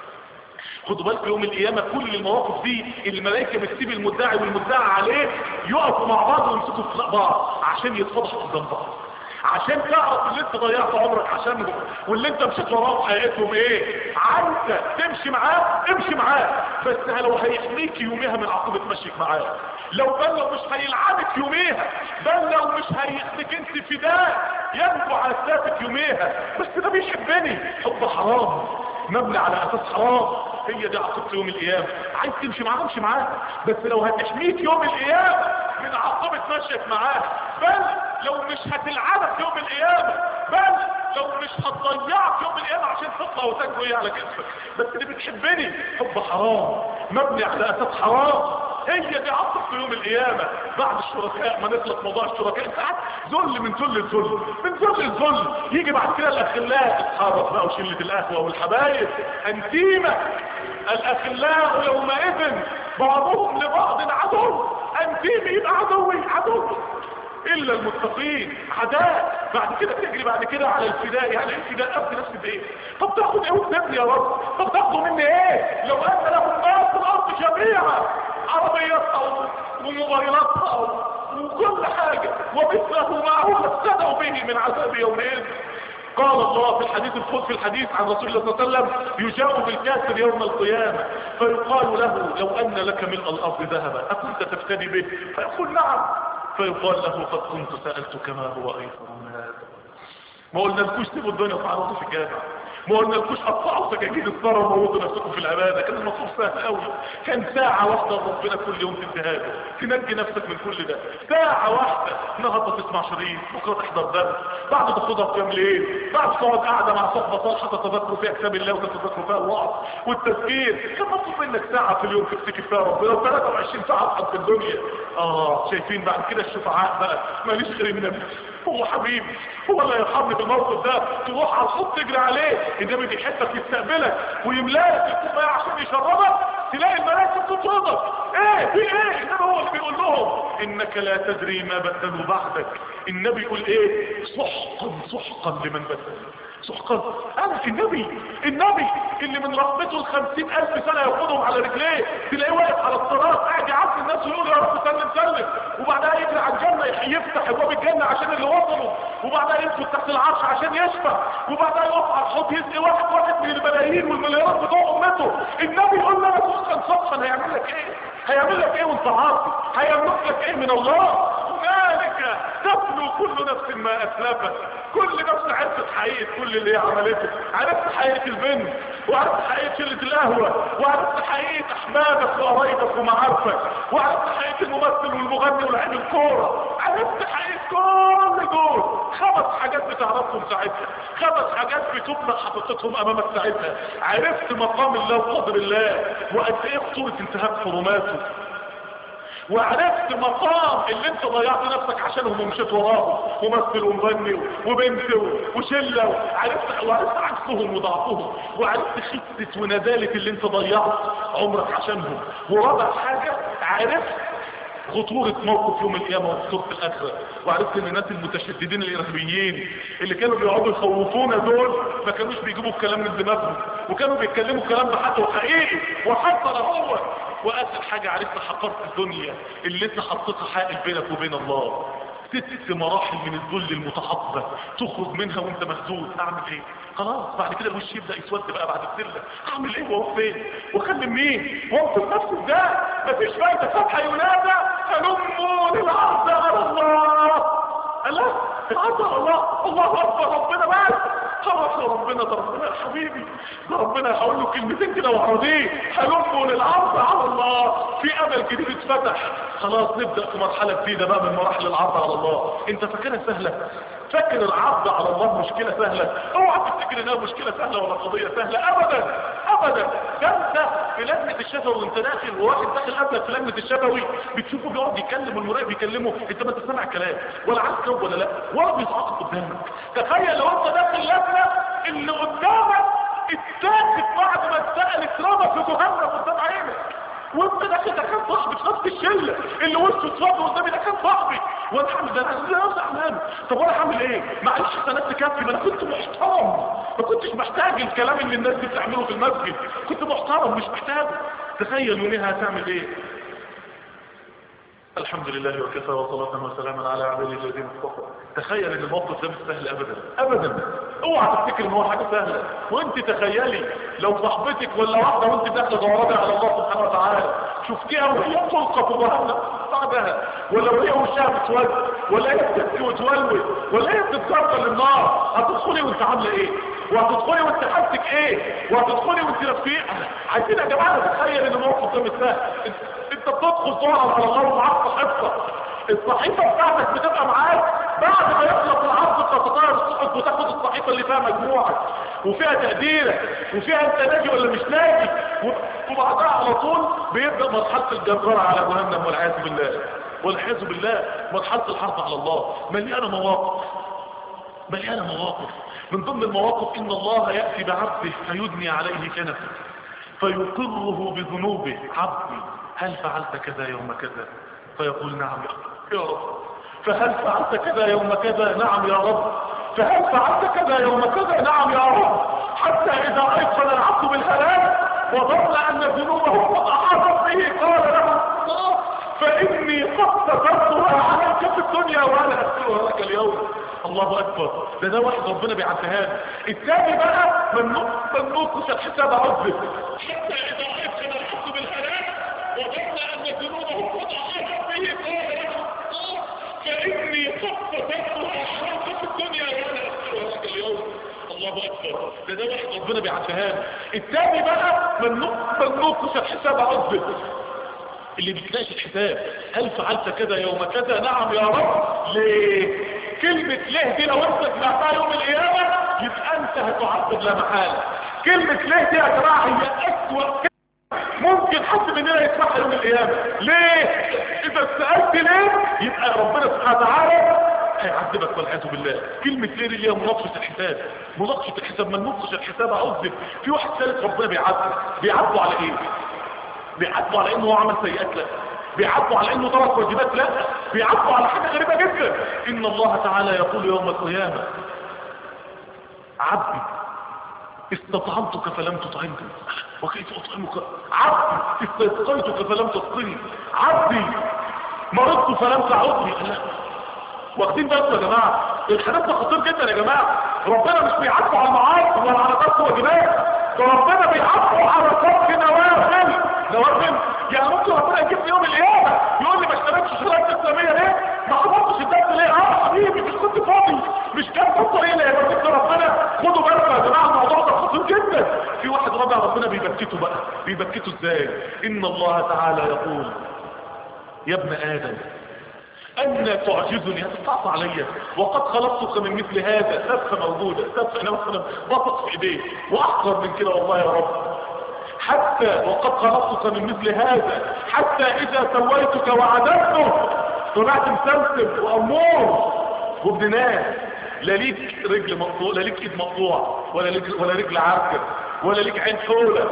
خدوا بالكم يوم القيامة كل المواقف دي الملائكة بتسيب المدعي والمدعى عليه يقفوا مع بعض ويمسكوا في بعض عشان يتفضحوا قدام بعض عشان تعرف اللي انت ضيعت عمرك عشانهم واللي انت مشيت وراهم حياتهم ايه عايزة تمشي معاه امشي معاه بس لو هيحميك يوميها من عقوبة مشيك معاه لو بل لو مش هيلعنك يوميها بل لو مش هيخليك انت فداء ينجو على سافك يوميها بس ده بيحبني حب حرام مبني على اساس حرام هي دي عقوبة يوم القيامة عايز تمشي معاه امشي معاه بس لو هتحميك يوم القيامة من عقوبة مشيك معاه بل لو مش هتلعنك يوم القيامة بل لو مش هتضيعك يوم القيامة عشان تطلع وتنجو ايه على كتفك بس اللي بتحبني حب حرام مبني على اساس حرام هي دي عقب في يوم القيامة بعد الشركاء ما نخلص موضوع الشركاء انت عارف ذل من ذل الذل من ذل الذل يجي بعد كده الاخلاء اصحابك بقى وشلة القهوة والحبايب انتيمة الاخلاء يومئذ بعضهم لبعض عدو انتيمي يبقى عدوي عدو الا المتقين عداء بعد كده تجري بعد كده على الفداء يعني الفداء ابدي نفسي بايه طب تاخد ايه وتنبني يا رب طب تاخده مني ايه لو ان لهم ما في الارض جميعا عربياتها وموبايلاتها وكل حاجة ومثله معه لافتدوا به من عذاب يومئذ قال الله في الحديث الخلق في الحديث عن رسول الله صلى الله عليه وسلم يجاء بالكافر يوم القيامة فيقال له لو أن لك ملء الأرض ذهبا أكنت تفتدي به فيقول نعم فيقال له قد كنت سألتك ما هو أيسر من هذا ما قلنا لكوش تبقوا الدنيا تعرضوا في الجامع ما قلنا لكوش قطعوا سكاكين الثرى وموتوا نفسكم في العبادة كان المطلوب سهل قوي كان ساعة واحدة ربنا كل يوم تنتهي له تنجي نفسك من كل ده ساعة واحدة النهارده تسمع شريط بكره تحضر درس بعد تاخدها قيام ليل بعد تقعد قاعدة مع صحبة صالحة تتذكروا فيها كتاب الله وتتذكروا فيها الوعظ والتذكير كان مطلوب منك ساعة في اليوم تفتكر فيها ربنا و23 ساعة أصحاب في الدنيا اه شايفين بعد كده الشفعاء بقى ماليش غير النبي هو حبيبي هو اللي يرحمني في الموقف ده تروح على الخط تجري عليه النبي بيحبك يستقبلك ويملاك الكوبايه عشان يشربك تلاقي الملائكه بتطردك ايه في ايه النبي هو اللي بيقول لهم انك لا تدري ما بدلوا بعدك النبي يقول ايه سحقا سحقا لمن بدل سحقا انا النبي النبي اللي من رحمته الخمسين الف سنة ياخدهم على رجليه تلاقيه واقف على الصراط قاعد يعصي الناس ويقول يا رب سلم سلم وبعدها يجري على الجنة يفتح ابواب الجنة عشان اللي وصلوا وبعدها يدخل تحت العرش عشان يشفع وبعدها يقف على الحوض يسقي واحد واحد من الملايين والمليارات بتوع امته النبي يقول لنا سحقا سحقا هيعمل لك ايه هيعمل لك ايه وانت عاصي هيملك لك ايه من الله هنالك تبلو كل نفس ما اسلفت كل نفس عرفت حقيقة كل اللي هي عملته عرفت حقيقة البنت وعرفت حقيقة شلة القهوة وعرفت حقيقة احبابك وقرايبك ومعارفك وعرفت حقيقة الممثل والمغني ولاعب الكورة عرفت حقيقة كل دول خمس حاجات بتعرفهم ساعتها خمس حاجات بتبنى حقيقتهم امامك ساعتها عرفت مقام الله وقدر الله وقد ايه خطورة انتهاك حرماته وعرفت مقام اللي انت ضيعت نفسك عشانهم ومشيت وراهم ممثل ومغني وبنت وشله عرفت وعرفت عكسهم وضعفهم وعرفت خفه وندالة اللي انت ضيعت عمرك عشانهم ورابع حاجه عرفت خطورة موقف يوم القيامة وخطورة الآخرة وعرفت ان الناس المتشددين الإرهابيين اللي كانوا بيقعدوا يخوفونا دول ما كانوش بيجيبوا الكلام من دماغهم وكانوا بيتكلموا كلام بحق وحقيقي وحصل هو وآخر حاجة عرفت حقرت الدنيا اللي انت حطيتها حائل بينك وبين الله ست مراحل من الذل المتحطمة تخرج منها وانت مهزوز اعمل ايه خلاص بعد كده الوش يبدأ يسود بقى بعد السلة اعمل ايه واروح فين واكلم مين وانصر نفسي ازاي مفيش فايدة فتحة ينادى هلموا للعرض على الله الله العرض على الله الله اكبر ربنا بس خلاص يا ربنا ده ربنا يا حبيبي ده ربنا هقول له كلمتين كده وعرضيه هلموا للعرض على الله في امل جديد اتفتح خلاص نبدا في مرحله جديده بقى من مراحل العرض على الله انت فاكرها سهله فاكر العرض على الله مشكله سهله اوعى تفتكر انها مشكله سهله ولا قضيه سهله ابدا ابدا ده انت في لجنه الشفوي وانت داخل وواحد داخل قبلك في لجنه الشفوي بتشوفه بيقعد يتكلم والمراقب يكلمه انت ما تسمع الكلام ولا عارف تجاوب ولا لا ولا بيتعاقب قدامك تخيل لو انت داخل لجنه اللي قدامك اتاكد بعد ما اتسال اترمى في جهنم قدام عينك وانت داخل ده كان صاحبي في نفس الشله اللي وشه اتفضل قدامي ده كان صاحبي وانا هعمل ده انا ازاي اعمل طب وانا هعمل ايه معلش حسنات تكفي ما انا كنت محترم ما كنتش محتاج الكلام اللي الناس دي بتعمله في المسجد كنت محترم مش محتاجه تخيل يوميها هتعمل ايه الحمد لله وكفى وصلاة وسلاما على عباده الذين اصطفى تخيل ان الموقف ده مش سهل ابدا ابدا اوعى تفتكر ان هو حاجه سهله وانت تخيلي لو صاحبتك ولا واحده وانت داخله دوراني على الله سبحانه وتعالى شفتيها وهي تلقى في جهنم بعدها ولا وهي وشها بتولد ولا هي بتبكي وتولد ولا هي بتتجرد للنار هتدخلي وانت عامله ايه وهتدخلي وانت حالتك ايه وهتدخلي وانت رفيقه عايزين يا جماعه نتخيل ان الموقف ده مش سهل انت بتدخل تعرض على الله ومعاك صحيفه الصحيفه بتاعتك بتبقى معاك بعد ما يخلص العرض بتتطير الصحف وتاخد الصحيفه اللي فيها مجموعه وفيها تقديرك وفيها انت ناجي ولا مش ناجي وبعدها على طول بيبدا مرحله الجرار على جهنم والعياذ بالله والعياذ بالله مرحله الحرب على الله مليانه مواقف مليانه مواقف من ضمن المواقف ان الله ياتي بعبده فيدني عليه كنفه فيقره بذنوبه عبدي هل فعلت كذا يوم كذا فيقول نعم يا رب فهل فعلت كذا يوم كذا نعم يا رب فهل فعلت كذا يوم كذا نعم يا رب حتى اذا ايقن العبد بالهلاك وظن ان ذنوبه قد احاطت به قال له الله فاني قد سترتها عليك في الدنيا وانا اغفرها لك اليوم الله اكبر ده ده واحد ربنا بيعديها له الثاني بقى من من نقص الحساب عذب حتى اذا ايقن العبد بالهلاك وظن ان ذنوبه قد احاطت به قال له الله فاني قد سترتها عليك في الدنيا وانا اغفرها لك اليوم الله اكبر ده ده واحد ربنا بيعديها له الثاني بقى من من نقص الحساب عذب اللي بتناقش الحساب هل فعلت كذا يوم كذا نعم يا رب ليه كلمة ليه دي لو انت سمعتها يوم القيامة يبقى انت هتعذب لا محالة كلمة ليه دي يا جماعة هي اسوأ كلمة ممكن حد مننا يسمعها يوم القيامة ليه اذا سألت ليه يبقى ربنا سبحانه وتعالى هيعذبك والعياذ بالله كلمة ليه اللي هي مناقشة الحساب مناقشة الحساب من نقص الحساب عذب في واحد ثالث ربنا بيعذب بيعذبوا على ايه بيعاتبوا على انه هو عمل سيئات لا بيعاتبوا على انه ترك واجبات لا بيعاتبوا على حاجة غريبة جدا ان الله تعالى يقول يوم القيامة عبدي استطعمتك فلم تطعمني وكيف اطعمك عبدي استسقيتك فلم تسقني عبدي مرضت فلم تعودني لا واخدين بالكم يا جماعه الحاجات ده خطير جدا يا جماعه ربنا مش بيعاتب على المعاصي ولا على ترك واجبات ده ربنا بيعاتب على ترك نوافل نوافل يعني ممكن ربنا يجيب يوم القيامه يقول لي ما اشتركتش شريعه اسلاميه ليه؟ ما حضرتش الدرس ليه؟ اه حبيبي مش كنت فاضي مش كان في الطريق اللي هيبقى ربنا خدوا بالكم يا جماعه الموضوع ده خطير جدا في واحد رابع ربنا بيبكته بقى بيبكته ازاي؟ ان الله تعالى يقول يا ابن ادم أن تعجزني هتستعصى عليا وقد خلقتك من مثل هذا سفة موجودة سفة أنا مثلا بطق في إيديه وأحقر من كده والله يا رب حتى وقد خلقتك من مثل هذا حتى إذا سويتك وعددتك طلعت مسلسل وأمور وابن ناس لا ليك رجل مقطوع لا ليك ايد مقطوع ولا ليك ولا رجل عركة ولا ليك عين حولة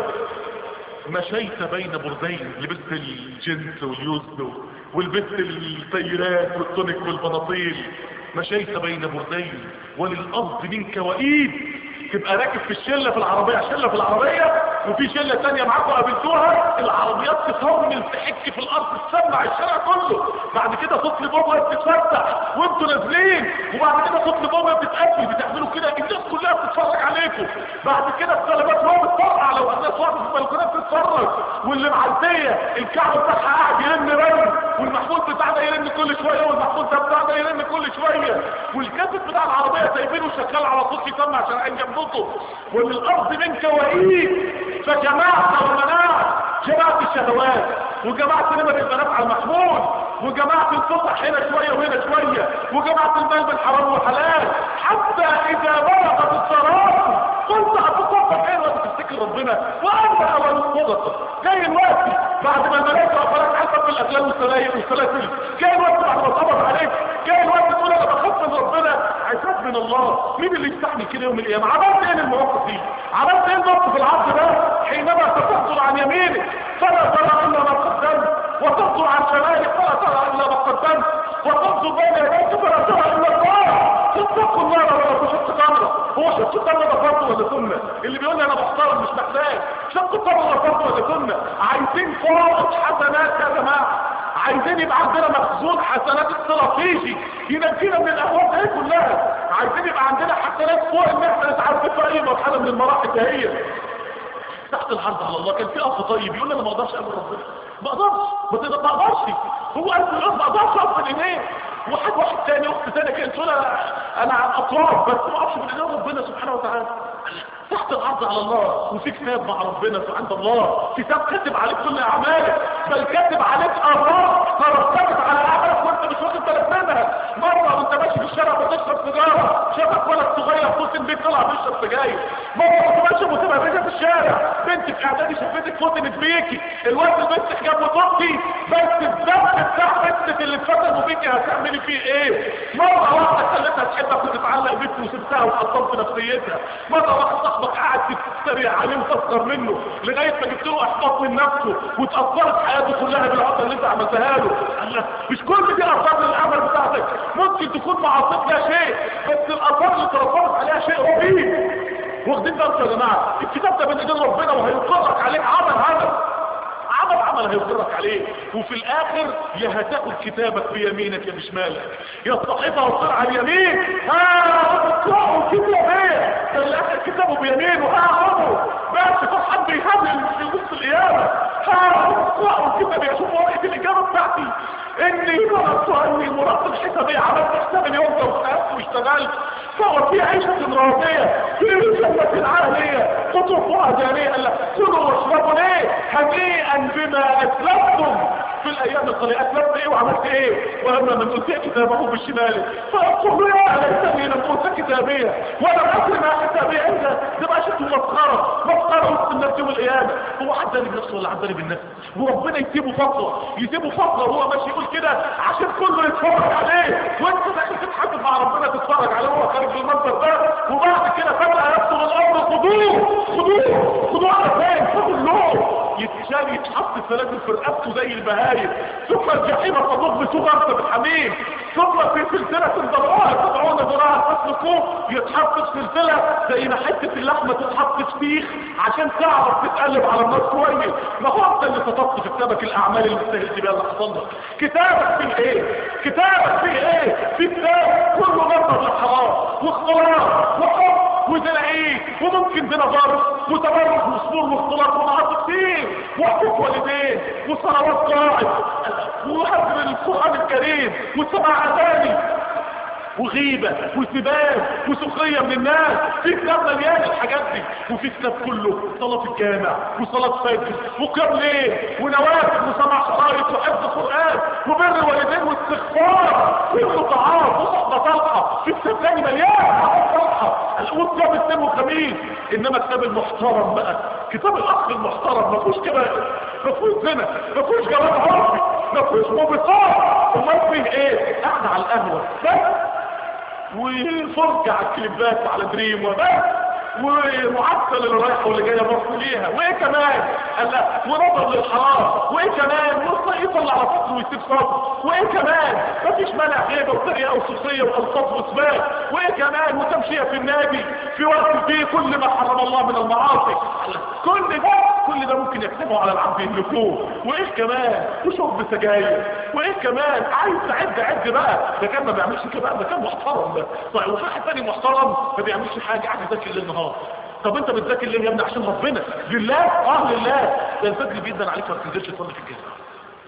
مشيت بين بردين لبست الجنس واليوز ولبست السيرات والتونيك والبناطيل مشيت بين بردين وللأرض منك وإيد تبقى راكب في الشلة في العربية شلة في العربية وفي شلة تانية معاكم قابلتوها العربيات تفرمل تحك في الارض تسمع الشارع كله بعد كده صوت لبابا بتتفتح وانتوا نازلين وبعد كده صوت لبابا بتتقفل بتعملوا كده الناس كلها بتتفرج عليكم بعد كده الطلبات وهو بتطلع لو الناس واقفه في البلكونات بتتفرج واللي معديه الكعب بتاعها قاعد يرن رن والمحمول بتاعنا يرن كل شويه والمحمول ده بتاعنا يرن كل شويه والكاسيت بتاع العربيه سايبينه شغال على صوت يسمع عشان عين جنبكم وللارض منك وإيد فجمعت ومنعت جمعت الشهوات وجمعت نمر البنات على المحمول وجمعت الفصح هنا شوية وهنا شوية وجمعت المال بالحرام والحلال حتى اذا بلغت الصراط قلت هتصدق ايه الوقت تفتكر ربنا وانت اول الصدقة جاي الوقت بعد ما الملائكة وفرات حسب الاغلال والسلاسل جاي الوقت بعد ما صبر عليك جاي الوقت تقول انا بخاف من ربنا عتاب من الله مين اللي يستحمل كده يوم القيامة عملت ايه للمواقف دي عملت ايه الموقف العبد ده حينما تفضل عن يمينك فلا ترى الا ما قدمت وتفضل عن شمالك فلا ترى الا ما قدمت وتفضل بين يديك فلا ترى الا الله اتقوا النار ولا تحط قمرة هو شق القمر ده فرض ولا سنة اللي بيقول لي انا محترم مش محتاج شق القمر ده فرض ولا سنة عايزين فائض حسنات يا جماعة عايزين يبقى عندنا مخزون حسنات استراتيجي ينجينا من الاهوال دي كلها عايزين يبقى عندنا حسنات فوق ان احنا نتعدي في اي مرحله من المراحل دهية تحت العرض على الله كان في اخ طيب يقول لي انا ما اقدرش اقابل ربنا ما اقدرش ما تقدر- ما اقدرش هو قال لي ما اقدرش اقف الايمان واحد واحد تاني اخت تاني كانت تقول انا انا عن اطراف بس ما اقفش بالايمان ربنا سبحانه وتعالى تحت العرض على الله وفي كتاب مع ربنا عند الله كتاب كاتب عليك كل اعمالك بل كاتب عليك اراء ترتبط على اعمالك وانت مش واخد بالك منها مره وانت ماشي في الشارع بتشرب سيجاره شافك ولد صغير فوت البيت طلع بيشرب سجاير مره وانت ماشي متبرجه في الشارع بنت في اعدادي شافتك فتنت بيكي الوقت البنت حجاب وطبتي بس الذنب بتاع بنتك اللي اتفتنوا بيكي هتعملي فيه ايه مره واحده خليتها تحبك وتتعلق بيك وسبتها وحطمت نفسيتها مره واحد صاحبك قاعد تتريق عليه وتسخر منه لغايه ما جبت له احباط من نفسه وتاثرت حياته كلها بالعقده اللي انت عملتها له قال لك مش كل دي اثار للاعمال بتاعتك ممكن تكون معاصيك فيها شيء بس الاثار اللي ترتبط عليها شيء رهيب واخدين بالكم يا جماعه الكتاب ده من ايدين ربنا وهيقرك عليك عمل عمل عمل عمل هيقرك عليه وفي الاخر يا هتاخد كتابك بيمينك يا بشمالك يا الصحيفه وتصير على اليمين ها اقرأوا كتابه كان الاخر كتابه بيمينه ها اقرأوا بس فرحان بيهمل في وسط القيامه ها اقرأوا كتابه شوفوا ورقه الاجابه بتاعتي اني ظننت اني مراقب حسابي عملت حساب اليوم ده واشتغلت واشتغلت فهو في عيشة راضية في جنة عالية قطوفها دانية قال لك كلوا واشربوا ليه هنيئا بما اسلفتم في الايام القليلة اسلفت ايه وعملت ايه واما من اوتي كتابه بالشمال فاقول يا ليتني لم اوت كتابية ولم ادري ما حسابي عند تبقى شكل مسخرة مسخرة وسط النفس والقيامة هو عداني بنفسه ولا عداني بالنفس وربنا يسيبه فترة يسيبه فترة وهو ماشي يقول كده عشان كله يتفرج عليه وانت داخل تتحدث مع ربنا تتفرج عليه وهو خارج بالمنظر ده وبعد كده فجأة يبطل الامر خدوه خدوه خدوه على فين خدوا النور يتشال يتحط السلاسل في رقبته زي البهايم ثم الجحيم تضب بسغرة بالحميم ثم في سلسلة ضرعها تدعون ذراعا تسلكوه يتحط في سلسلة زي ما حتة اللحمة تتحط في سيخ عشان تعرف تتقلب على النار كويس ما هو انت اللي كتبت في كتابك الاعمال اللي استهلت بيها اللي حصل لك كتابك فيه ايه كتابك فيه ايه في كتاب كله نظر للحرام واختلاط وحب وزنعيك وممكن زنا ضرب وتبرج وصبور واختلاط ومعاصي كتير وحقوق والدين وصلوات قائد وحفر القرآن الكريم وسمع أغاني وغيبة وسباب وسخرية من الناس في كتاب مليان الحاجات دي وفي كتاب كله صلاة في الجامع وصلاة فجر وقيام ليل ونوافل وسماع شرايط وحفظ قرآن وبر والدين واستغفار والقطاعات وصحبة طلقة في كتاب تاني مليان طلقة والكتاب اثنين وخميس انما كتاب المحترم بقى كتاب الاخ المحترم ما فيهوش كبائر ما فيهوش زنا ما فيهوش جواز عرفي ما فيهوش موبقات امال فيه ايه قاعد على القهوه بس وفرجة على الكليبات وعلى دريم وبس ومعسل اللي رايحه واللي جايه بص ليها وايه كمان قال لا ونظر للحرام وايه كمان يطلع على فطر ويسيب صدر وايه كمان مفيش مانع غيبه وسرقه وصوصيه والقاف وسباب وايه كمان وتمشيه في النادي في وقت فيه كل ما حرم الله من المعاصي كل ده كل ده ممكن يكتبه على العبد يملكوه وايه كمان وشرب سجاير وايه كمان عايز تعد عد بقى ده كان ما بيعملش كده ده كان محترم ده طيب وفي واحد تاني محترم ما بيعملش حاجه قاعد يذاكر ليل نهار طب انت بتذاكر ليه يا ابني عشان ربنا لله اه لله ده الفجر جدا عليك ما تنزلش تصلي في الجامع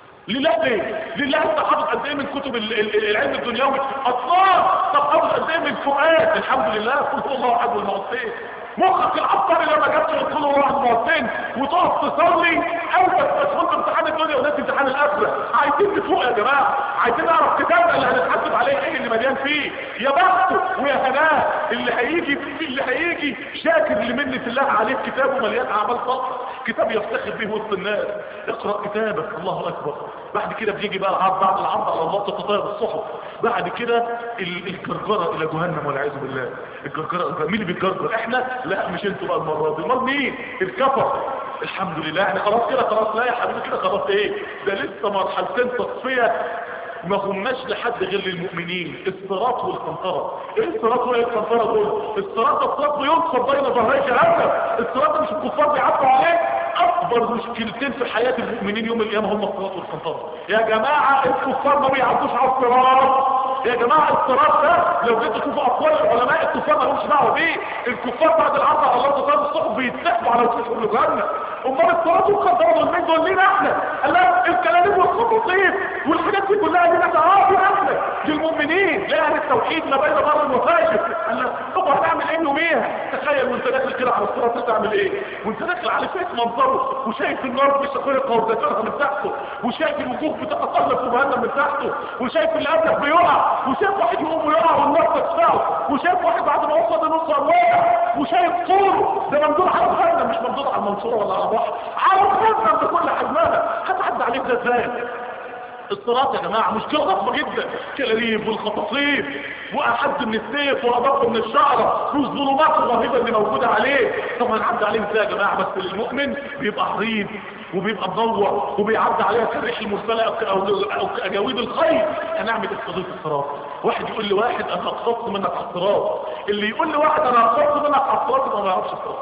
لله ليه لله انت حافظ قد ايه من كتب ال- ال- العلم الدنيوي اطفال طب حافظ قد ايه من القران الحمد لله قل هو الله احد والمعصيه مخك العبقري لما جبت تقول له واحد مرتين وتقف تصلي او تدخل امتحان الدنيا وناس امتحان الاخره عايزين نفوق يا جماعه عايزين نعرف كتابنا اللي هنتحاسب عليه ايه اللي مليان فيه يا بخته ويا هناه اللي هيجي اللي هيجي شاكر لمنة الله عليه كتابه مليان اعمال صالحه كتاب يفتخر به وسط الناس اقرا كتابك الله اكبر بعد كده بيجي بقى العرض بعد العرض على الله تتطاير الصحف بعد كده ال- الجرجره الى جهنم والعياذ بالله الجرجره مين اللي بيتجرجر احنا لا مش انتوا بقى المره دي امال مين الكفر الحمد لله احنا خلاص كده خلاص لا يا حبيبي كده خلاص ايه ده لسه مرحلتين تصفيه ما هماش لحد غير للمؤمنين الصراط والقنطرة ايه الصراط وايه القنطرة دول الصراط ده الصراط بينصب بين ظهري جهنم الصراط ده مش الكفار بيعدوا عليه اكبر مشكلتين في حياة المؤمنين يوم القيامة هم الصراط والقنطرة يا جماعة الكفار ما بيعدوش على الصراط يا جماعة الصراط ده لو جيتوا تشوفوا اقوال العلماء الكفار ما لهمش دعوه بيه الكفار بعد العرض على الله تعالى الصحف بيتسحبوا على وشوشهم لجهنم امال الصراط والقنطرة دول مين دول لينا احنا قال لا الكلام والخطوطين والحاجات دي كلها لينا احنا اه لينا احنا للمؤمنين لاهل التوحيد ما بين بر وفاجر قال لا طب هتعمل ايه يوميها تخيل وانت داخل كده على الصراط هتعمل ايه وانت داخل على شايف منظره وشايف النار بشقيقها وزفرها من تحته وشايف الوجوه بتتقلب في جهنم من تحته وشايف اللي قبلك بيقع وشايف واحد يقوم ويقع والنار تدفعه وشايف واحد بعد ما وصل لنص الواقع وشايف طوله ده ممدود على جهنم مش ممدود على المنصوره ولا على بحر على جهنم بكل حجمها هتعدي عليك ده ازاي الصراط يا جماعة مشكلة ضخمة جدا كلاريب والخطاطيف وأحد من السيف وأدق من الشعرة والظلمات الرهيبة اللي موجودة عليه طب هنعدي عليه ازاي يا جماعة بس للمؤمن بيبقى عريض وبيبقى مدور وبيعدي عليها كالريح المرسلة أو, أو, أو كأجاويد الخير هنعمل ايه في قضية الصراط واحد يقول لي واحد أنا أقصدت منك على الصراط اللي يقول لي واحد أنا أقصدت منك على الصراط يبقى ما يعرفش الصراط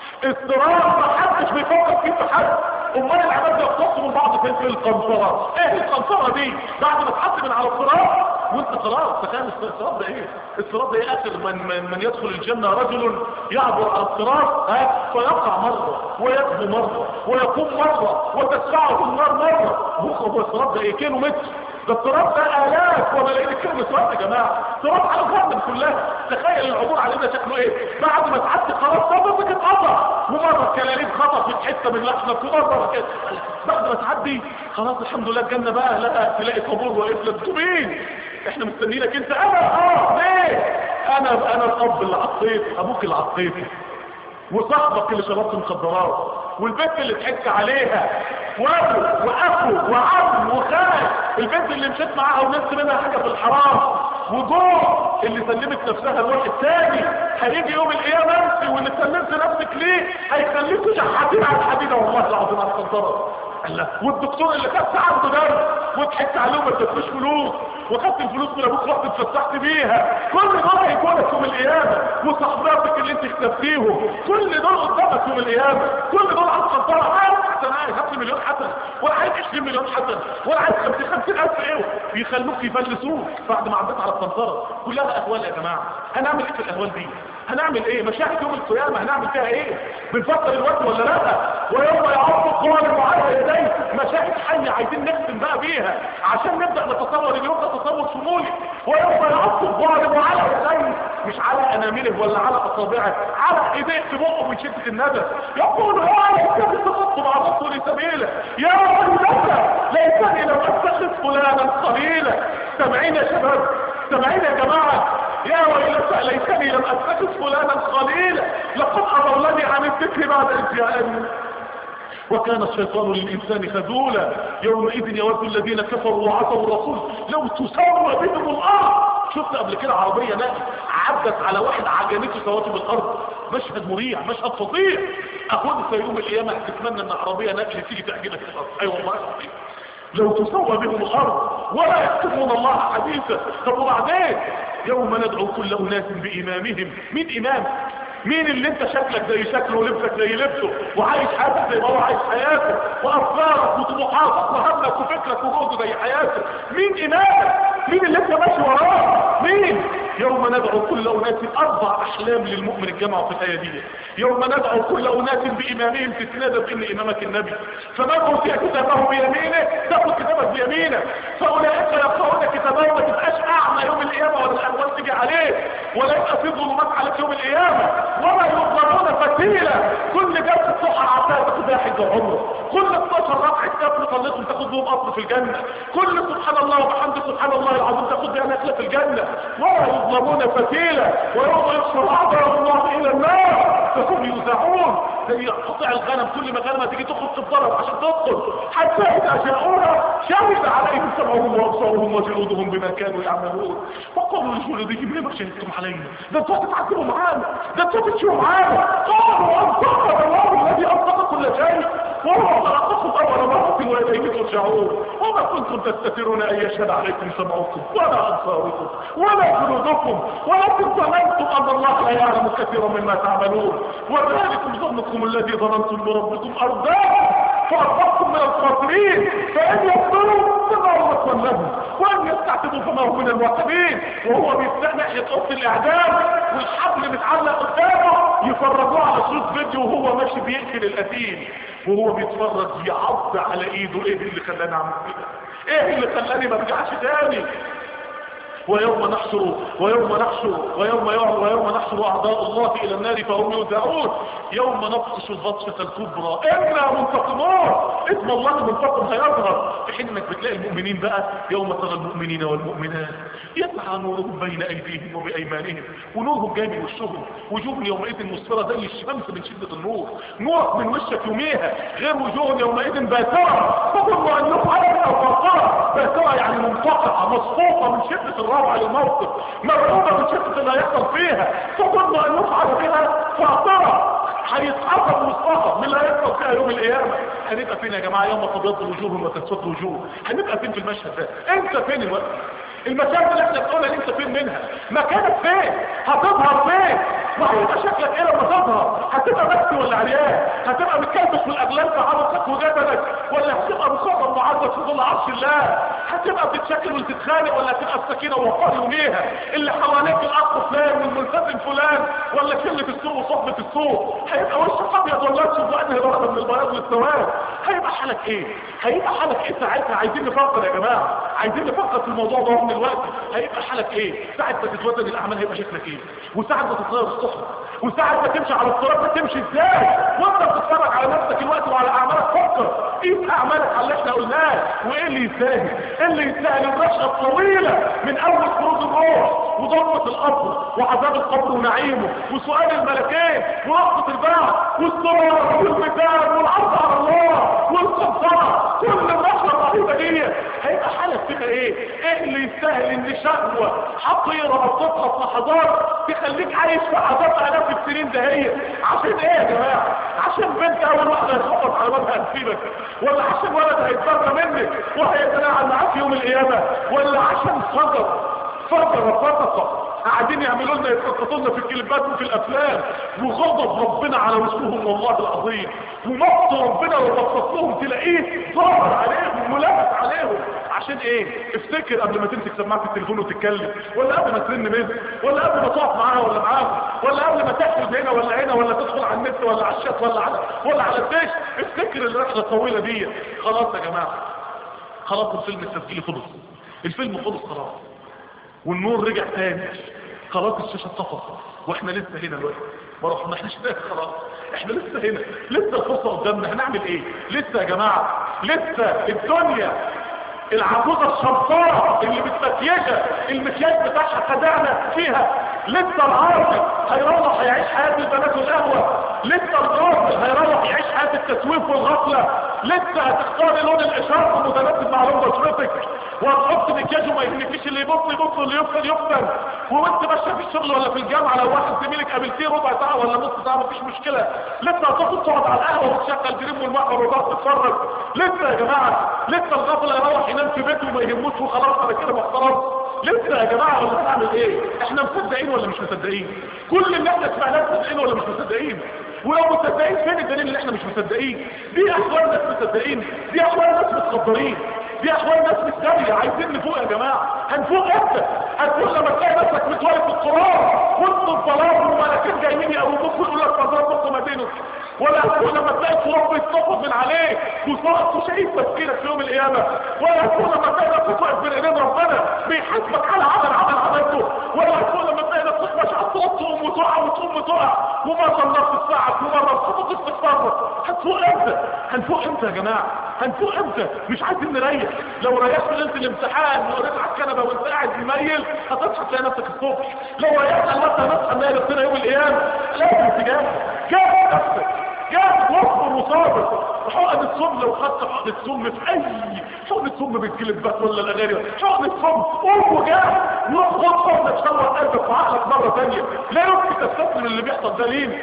الصراط ما حدش بيفكر فيه في حد امال العباد بيختصوا من بعض فين في القنطرة ايه القنطرة دي بعد ما تحط من على الصراط وانت خلاص تخيل الصراط ده ايه الصراط ده ايه اخر من, من, من يدخل الجنة رجل يعبر على الصراط ها فيقع مرة ويكبو مرة ويقوم مرة وتدفعه النار مرة هو الصراط ده ايه كيلو متر ده الصراط ده آلاف وملايين الكلمة صراط يا جماعة صراط على الجهنم كلها تخيل العبور علينا شكله ايه بعد ما تعدي خلاص صدفك اتقطع ومرة كلاليب خطفت حتة من لحمك ومرة كده بعد ما تعدي خلاص الحمد لله الجنة بقى لا تلاقي طابور واقف لك انتوا مين احنا مستنيينك انت انا اه ليه انا انا الاب اللي عطيت ابوك اللي عطيته وصاحبك اللي شربت مخدرات والبنت اللي ضحكت عليها وابو واخو وعم وخال البنت اللي مشيت معاها ونست منها حاجه في الحرام وجوع اللي سلمت نفسها لواحد تاني هيجي يوم القيامه انت واللي سلمت نفسك ليه هيخليكوا شحاتين على الحديده والله العظيم على القنطره الله والدكتور اللي خدت عنده درس وضحكت عليه وما ادتلوش فلوس وخدت الفلوس من ابوك رحت اتفسحت بيها كل دول هيكونك يوم القيامه وصحباتك اللي انت اختفتيهم كل دول قدامك يوم القيامه كل دول على القنطره حسنات هات لي مليون حسنه ولا عايز 20 مليون حسنه ولا عايز 50 50000 ايه يخلوك يفلسوك بعد ما عديت على القنطره كلها اهوال يا جماعه هنعمل ايه في الاهوال دي هنعمل ايه مشاهد يوم القيامه هنعمل فيها ايه بنفكر الوقت ولا لا ويوم يعض الظالم على يديه مشاهد حيه عايزين نختم بقى بيها عشان نبدا نتصور اليوم ده تصور شمولي ويوم يعض الظالم على يديه مش على انامله ولا على اصابعه على ايديه في بقه من شده الندى يقول يا ليتني اتخذت مع الرسول سبيلا يا ويلتى ليتني لم اتخذ فلانا قليلا سامعين يا شباب سامعين يا جماعه يا ويلتى ليتني لم اتخذ فلانا قليلا لقد اضلني عن الذكر بعد اذ جاءني وكان الشيطان للإنسان خذولا يومئذ يود الذين كفروا وعصوا الرسول لو تسوى بهم الأرض شفت قبل كده عربية نقل عدت على واحد عجنته سواتب الأرض مشهد مريع مشهد فظيع أخذ في يوم القيامة تتمنى أن عربية نقل تيجي تعجنك الأرض أي أيوة والله العظيم لو تسوى بهم الأرض ولا يكتبون الله حديثا طب وبعدين يوم ندعو كل أناس بإمامهم مين إمام مين اللي انت شكلك زي شكله ولبسك زي لبسه وعايش حياتك زي ما هو عايش حياته وافكارك وطموحاتك وهمك وفكرك وجوده زي حياته مين امامك مين اللي انت ماشي وراه مين يوم ندعو كل اناس اربع احلام للمؤمن الجمع في الايه دي يوم ندعو كل اناس بامامهم تتنادى بان امامك النبي فمن اوتي كتابه بيمينه تاخد كتابك بيمينك فاولئك يقرؤون كتابهم ما تبقاش اعمى يوم القيامه ولا الاموال تيجي عليك ولا يبقى في ظلمات عليك يوم القيامه ولا يظلمون فتيلا كل جلسه صحة عطاها تاخد بيها حجه عمره كل 12 ركعه كتاب تصليهم تاخد بهم قصر في الجنه كل سبحان الله وبحمد سبحان الله العظيم تاخد بيها نخله في الجنه ولا يظلمون فتيلا ويوم يحشر اعداء الله الى النار فهم يوزعون زي قطع الغنم كل ما غنمه تيجي تخرج تتضرب عشان تدخل حتى اذا جاءونا شهد عليهم سمعهم وابصارهم وجلودهم بما كانوا يعملون وقالوا لجلودهم لما شهدتم علينا ده انتوا هتتعذبوا معانا ده انتوا بتشوا معانا قالوا انطقنا الله الذي انطق كل شيء وهو خلقكم اول مره واليه ترجعون وما كنتم تستترون ان يشهد عليكم سمعكم ولا ابصاركم ولا جلودكم ولكن ظننتم ان الله لا يعلم كثيرا مما تعملون وذلكم ظنكم الذي ظننتم بربكم ارداكم فاصبحتم من الخاسرين فان يقتلوا فما هو مثوى لهم وان يستعتبوا فما هو من الواقبين وهو بيستنى يتقص الاعدام والحبل متعلق قدامه يفرجوه على صوت فيديو وهو ماشي بيقتل القتيل وهو بيتفرج يعض على ايده ايه اللي خلاني اعمل كده ايه اللي خلاني ما ارجعش تاني ويوم نحشر ويوم نحشر ويوم يوم ويوم نحشر اعداء الله الى النار فهم يوزعون يوم نبطش البطشة الكبرى انا منتقمون اسم الله المنتقم هيظهر في حين انك بتلاقي المؤمنين بقى يوم ترى المؤمنين والمؤمنات يسعى نورهم بين ايديهم وبايمانهم ونورهم جاي من وشهم وجوه يومئذ مسفرة زي الشمس من شدة النور نورك من وشك يوميها غير وجوه يومئذ باسرة تظن ان يفعل بها باطرة باسرة يعني منفقعة مصفوفة من شدة الروعة للموقف مرعوبة من شدة اللي هيحصل فيها تظن ان يفعل بها باطرة هيتعصب مصطفى من اللي هيحصل فيها يوم القيامة هنبقى فين يا جماعة يوم تبيض وجوه وتسود وجوه هنبقى فين في المشهد ده انت فين الوقت المكان اللي احنا بنقولها انت فين منها مكانك فين هتظهر فين وهيبقى شكلك ايه لما تظهر هتبقى بكتي ولا عريان هتبقى متكلبس والاغلال في عرضك وجبلك ولا هتبقى مصاب معرض في ظل عرش الله هتبقى بتتشكل وتتخانق ولا هتبقى السكينه ووقار يوميها اللي حواليك الاخ فلان والملتزم فلان ولا كلمه السوق وصحبه السوق هيبقى وشك ابيض ولا اسود وانهي درجه من البياض للسواد هيبقى حالك ايه هيبقى حالك ايه ساعتها عايزين نفكر يا جماعه عايزين نفكر في الموضوع ده من الوقت هيبقى حالك ايه ساعة ما تتوزن الاعمال هيبقى شكلك ايه وساعة ما تتغير الصحبة وساعة ما تمشي على الصراط تمشي ازاي وانت بتتفرج على نفسك الوقت وعلى اعمالك فكر ايه اعمالك على اللي احنا قلناه وايه اللي يستاهل ايه اللي يستاهل الرشقة الطويلة من اول خروج الروح وضربة القبر وعذاب القبر ونعيمه وسؤال الملكين ورقصة البعث والصلاة والميزان والعرض على الله والقبطرة كل الرشقة الرهيبة دي هيبقى حالك فيها ايه ايه اللي يستاهل ان شهوة حقيرة بسيطها في لحظات تخليك عايش في عذاب الاف السنين ده هي عشان ايه يا جماعة عشان بنت اول واحدة هتخبط على بابها هتسيبك ولا عشان ولد هيتبرى منك وهيتناعل معاك يوم القيامة ولا عشان فجر فجر فتق قاعدين يعملوا لنا يتخططوا لنا في الكليبات وفي الافلام وغضب ربنا على وجوههم والله العظيم ومقت ربنا لو بصص لهم تلاقيه ظاهر عليهم ملامس عليهم عشان ايه افتكر قبل ما تمسك سماعه التليفون وتتكلم ولا قبل ما ترن بيت ولا قبل ما تقف معاها ولا معاها ولا قبل ما تحفظ هنا ولا هنا ولا تدخل على النت ولا على الشات ولا على ولا على الدش افتكر الرحله الطويله دي خلاص يا جماعه خلاص الفيلم التسجيلي خلص الفيلم خلص خلاص والنور رجع تاني خلاص الشاشة اتطفت واحنا لسه هنا دلوقتي ما رحناش تاني خلاص احنا لسه هنا لسه الفرصة قدامنا هنعمل ايه لسه يا جماعة لسه الدنيا العجوزة الشمطاء اللي متمكيشة المكياج بتاعها خدعنا فيها لسه العاصي هيروح يعيش حياة البنات والقهوة لسه الراجل هيروح يعيش حياة التسويف والغفلة لسه هتختار لون الاشارة المتناسب مع لون بشرتك وهتحط مكياج وما يهمكيش اللي يبص يبص واللي يفصل يفصل وانت ماشيه في الشغل ولا في الجامعه لو واحد زميلك قابلتيه ربع ساعه ولا نص ساعه مفيش مشكله لسه هتاخد تقعد على القهوه وتشغل دريم والمحور وتقعد تتفرج لسه يا جماعه لسه الغفله يروح ينام في بيته وما يهموش وخلاص انا كده محترم لسه يا جماعه ولا هنعمل ايه احنا مصدقين ولا مش مصدقين كل اللي احنا سمعناه مصدقين ولا مش مصدقين ولو مصدقين فين الدليل اللي احنا مش مصدقين دي احوال ناس مصدقين دي احوال ناس متخبرين دي احوال ناس مستنية عايزين نفوق يا جماعة هنفوق امتى هنفوق لما تلاقي نفسك متولد في القرآن وسط الظلام وملكين جايين يقوموك ويقول لك مزار نص مدينة ولا هتفوق لما تلاقي التراب بيتنفض من عليك وصارت وشهيد تفكيرك في يوم القيامة ولا هتفوق لما تلاقي نفسك واقف بين ايدين ربنا بيحاسبك على عمل عمل عملته ولا هتفوق لما تلاقي نفسك ماشي على الصوت تقوم وتقع وتقوم وتقع ومرة النص الساعة ومرة الصوت استغفار هتفوق امتى هنفوق امتى يا جماعة هنفوق امتى مش عايزين نريح لو ريحت ليله الامتحان وقريت على الكنبه وانت قاعد مميل هتصحى تلاقي نفسك الصبح لو ريحت قلبت نصحى نلاقي نفسنا يوم القيامه لازم تجاهد جاهد نفسك جاهد واصبر وصابر حقن السم لو خدت حقن السم في اي حقن السم بتجلب بس ولا الاغاني حقن السم قوم وجاهد وروح خد حقنك شوه قلبك وعقلك مره ثانيه لا يمكن تستسلم اللي بيحصل ده ليه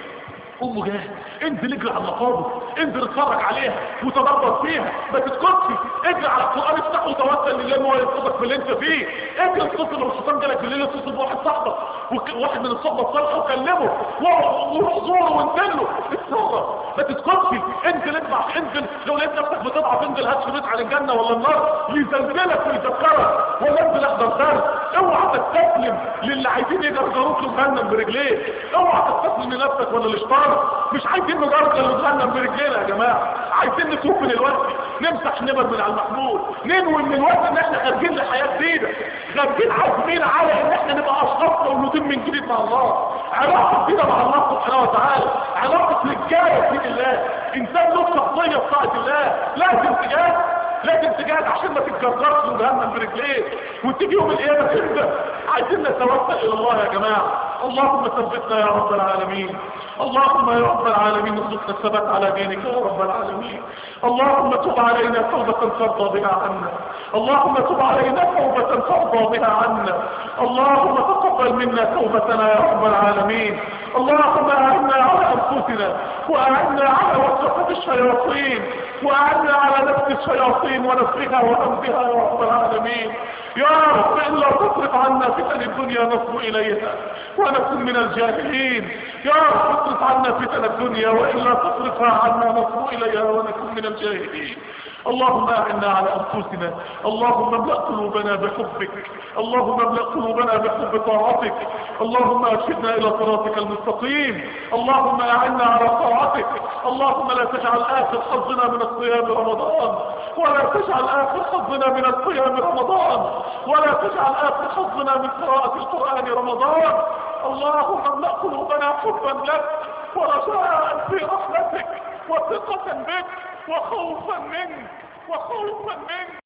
قوم وجاهد انزل اجري على المقابر انزل اتفرج عليها وتدرب فيها ما تسكتش اجري على القران افتحه وتوسل لله ان هو ينقذك في اللي انت فيه اجري اتصل لو الشيطان جالك بالليل اتصل بواحد صاحبك واحد من الصحبه الصالحه وكلمه وروح زوره وانزل له اتصرف ما تسكتش انزل اطلع انزل لو لقيت نفسك بتضعف انزل هات شريط على الجنه ولا النار يزلزلك ويذكرك ولا انزل احضر درس اوعى تستسلم للي عايزين يجرجروك لجهنم برجليك اوعى تستسلم لنفسك ولا للشيطان مش عايزين نجرجر لجهنم برجلينا يا جماعه عايزين نتوب من الوقت نمسح نبر من على المحمول ننوي من الوقت ان احنا خارجين لحياه جديده خارجين عازمين على ان احنا نبقى اشخاص مولودين من جديد مع الله علاقه جديده مع الله سبحانه وتعالى علاقه رجاله في الله انسان له شخصيه في طاعه الله لازم تجاهد لازم تجاهد عشان ما تتجرجرش لجهنم برجليك وتيجي يوم القيامه تندم عايزين نتوسل الى الله يا جماعه اللهم ثبتنا يا رب العالمين اللهم يا رب العالمين ارزقنا الثبات على دينك يا رب العالمين اللهم تب علينا توبة ترضى بها عنا اللهم تب علينا توبة ترضى بها عنا اللهم تقبل منا توبتنا يا رب العالمين اللهم اعنا على انفسنا واعنا على وسوسة الشياطين واعنا على نفس الشياطين ونفخها وهمزها يا رب العالمين يا رب إن لا تصرف عنا فتن الدنيا نصب إليها ونكن من الجاهلين يا رب اصرف عنا فتن الدنيا وإلا تصرفها عنا نصب إليها ونكن من الجاهلين اللهم اعنا على انفسنا اللهم املأ قلوبنا بحبك اللهم املأ قلوبنا بحب طاعتك اللهم ارشدنا الى صراطك المستقيم اللهم اعنا على طاعتك اللهم لا تجعل اخر حظنا من الصيام رمضان ولا تجعل اخر حظنا من الصيام رمضان ولا تجعل اخر حظنا من قراءة القرآن رمضان اللهم املأ قلوبنا حبا لك ورجاء في رحمتك وثقة بك وخوفا منك وخوفا منك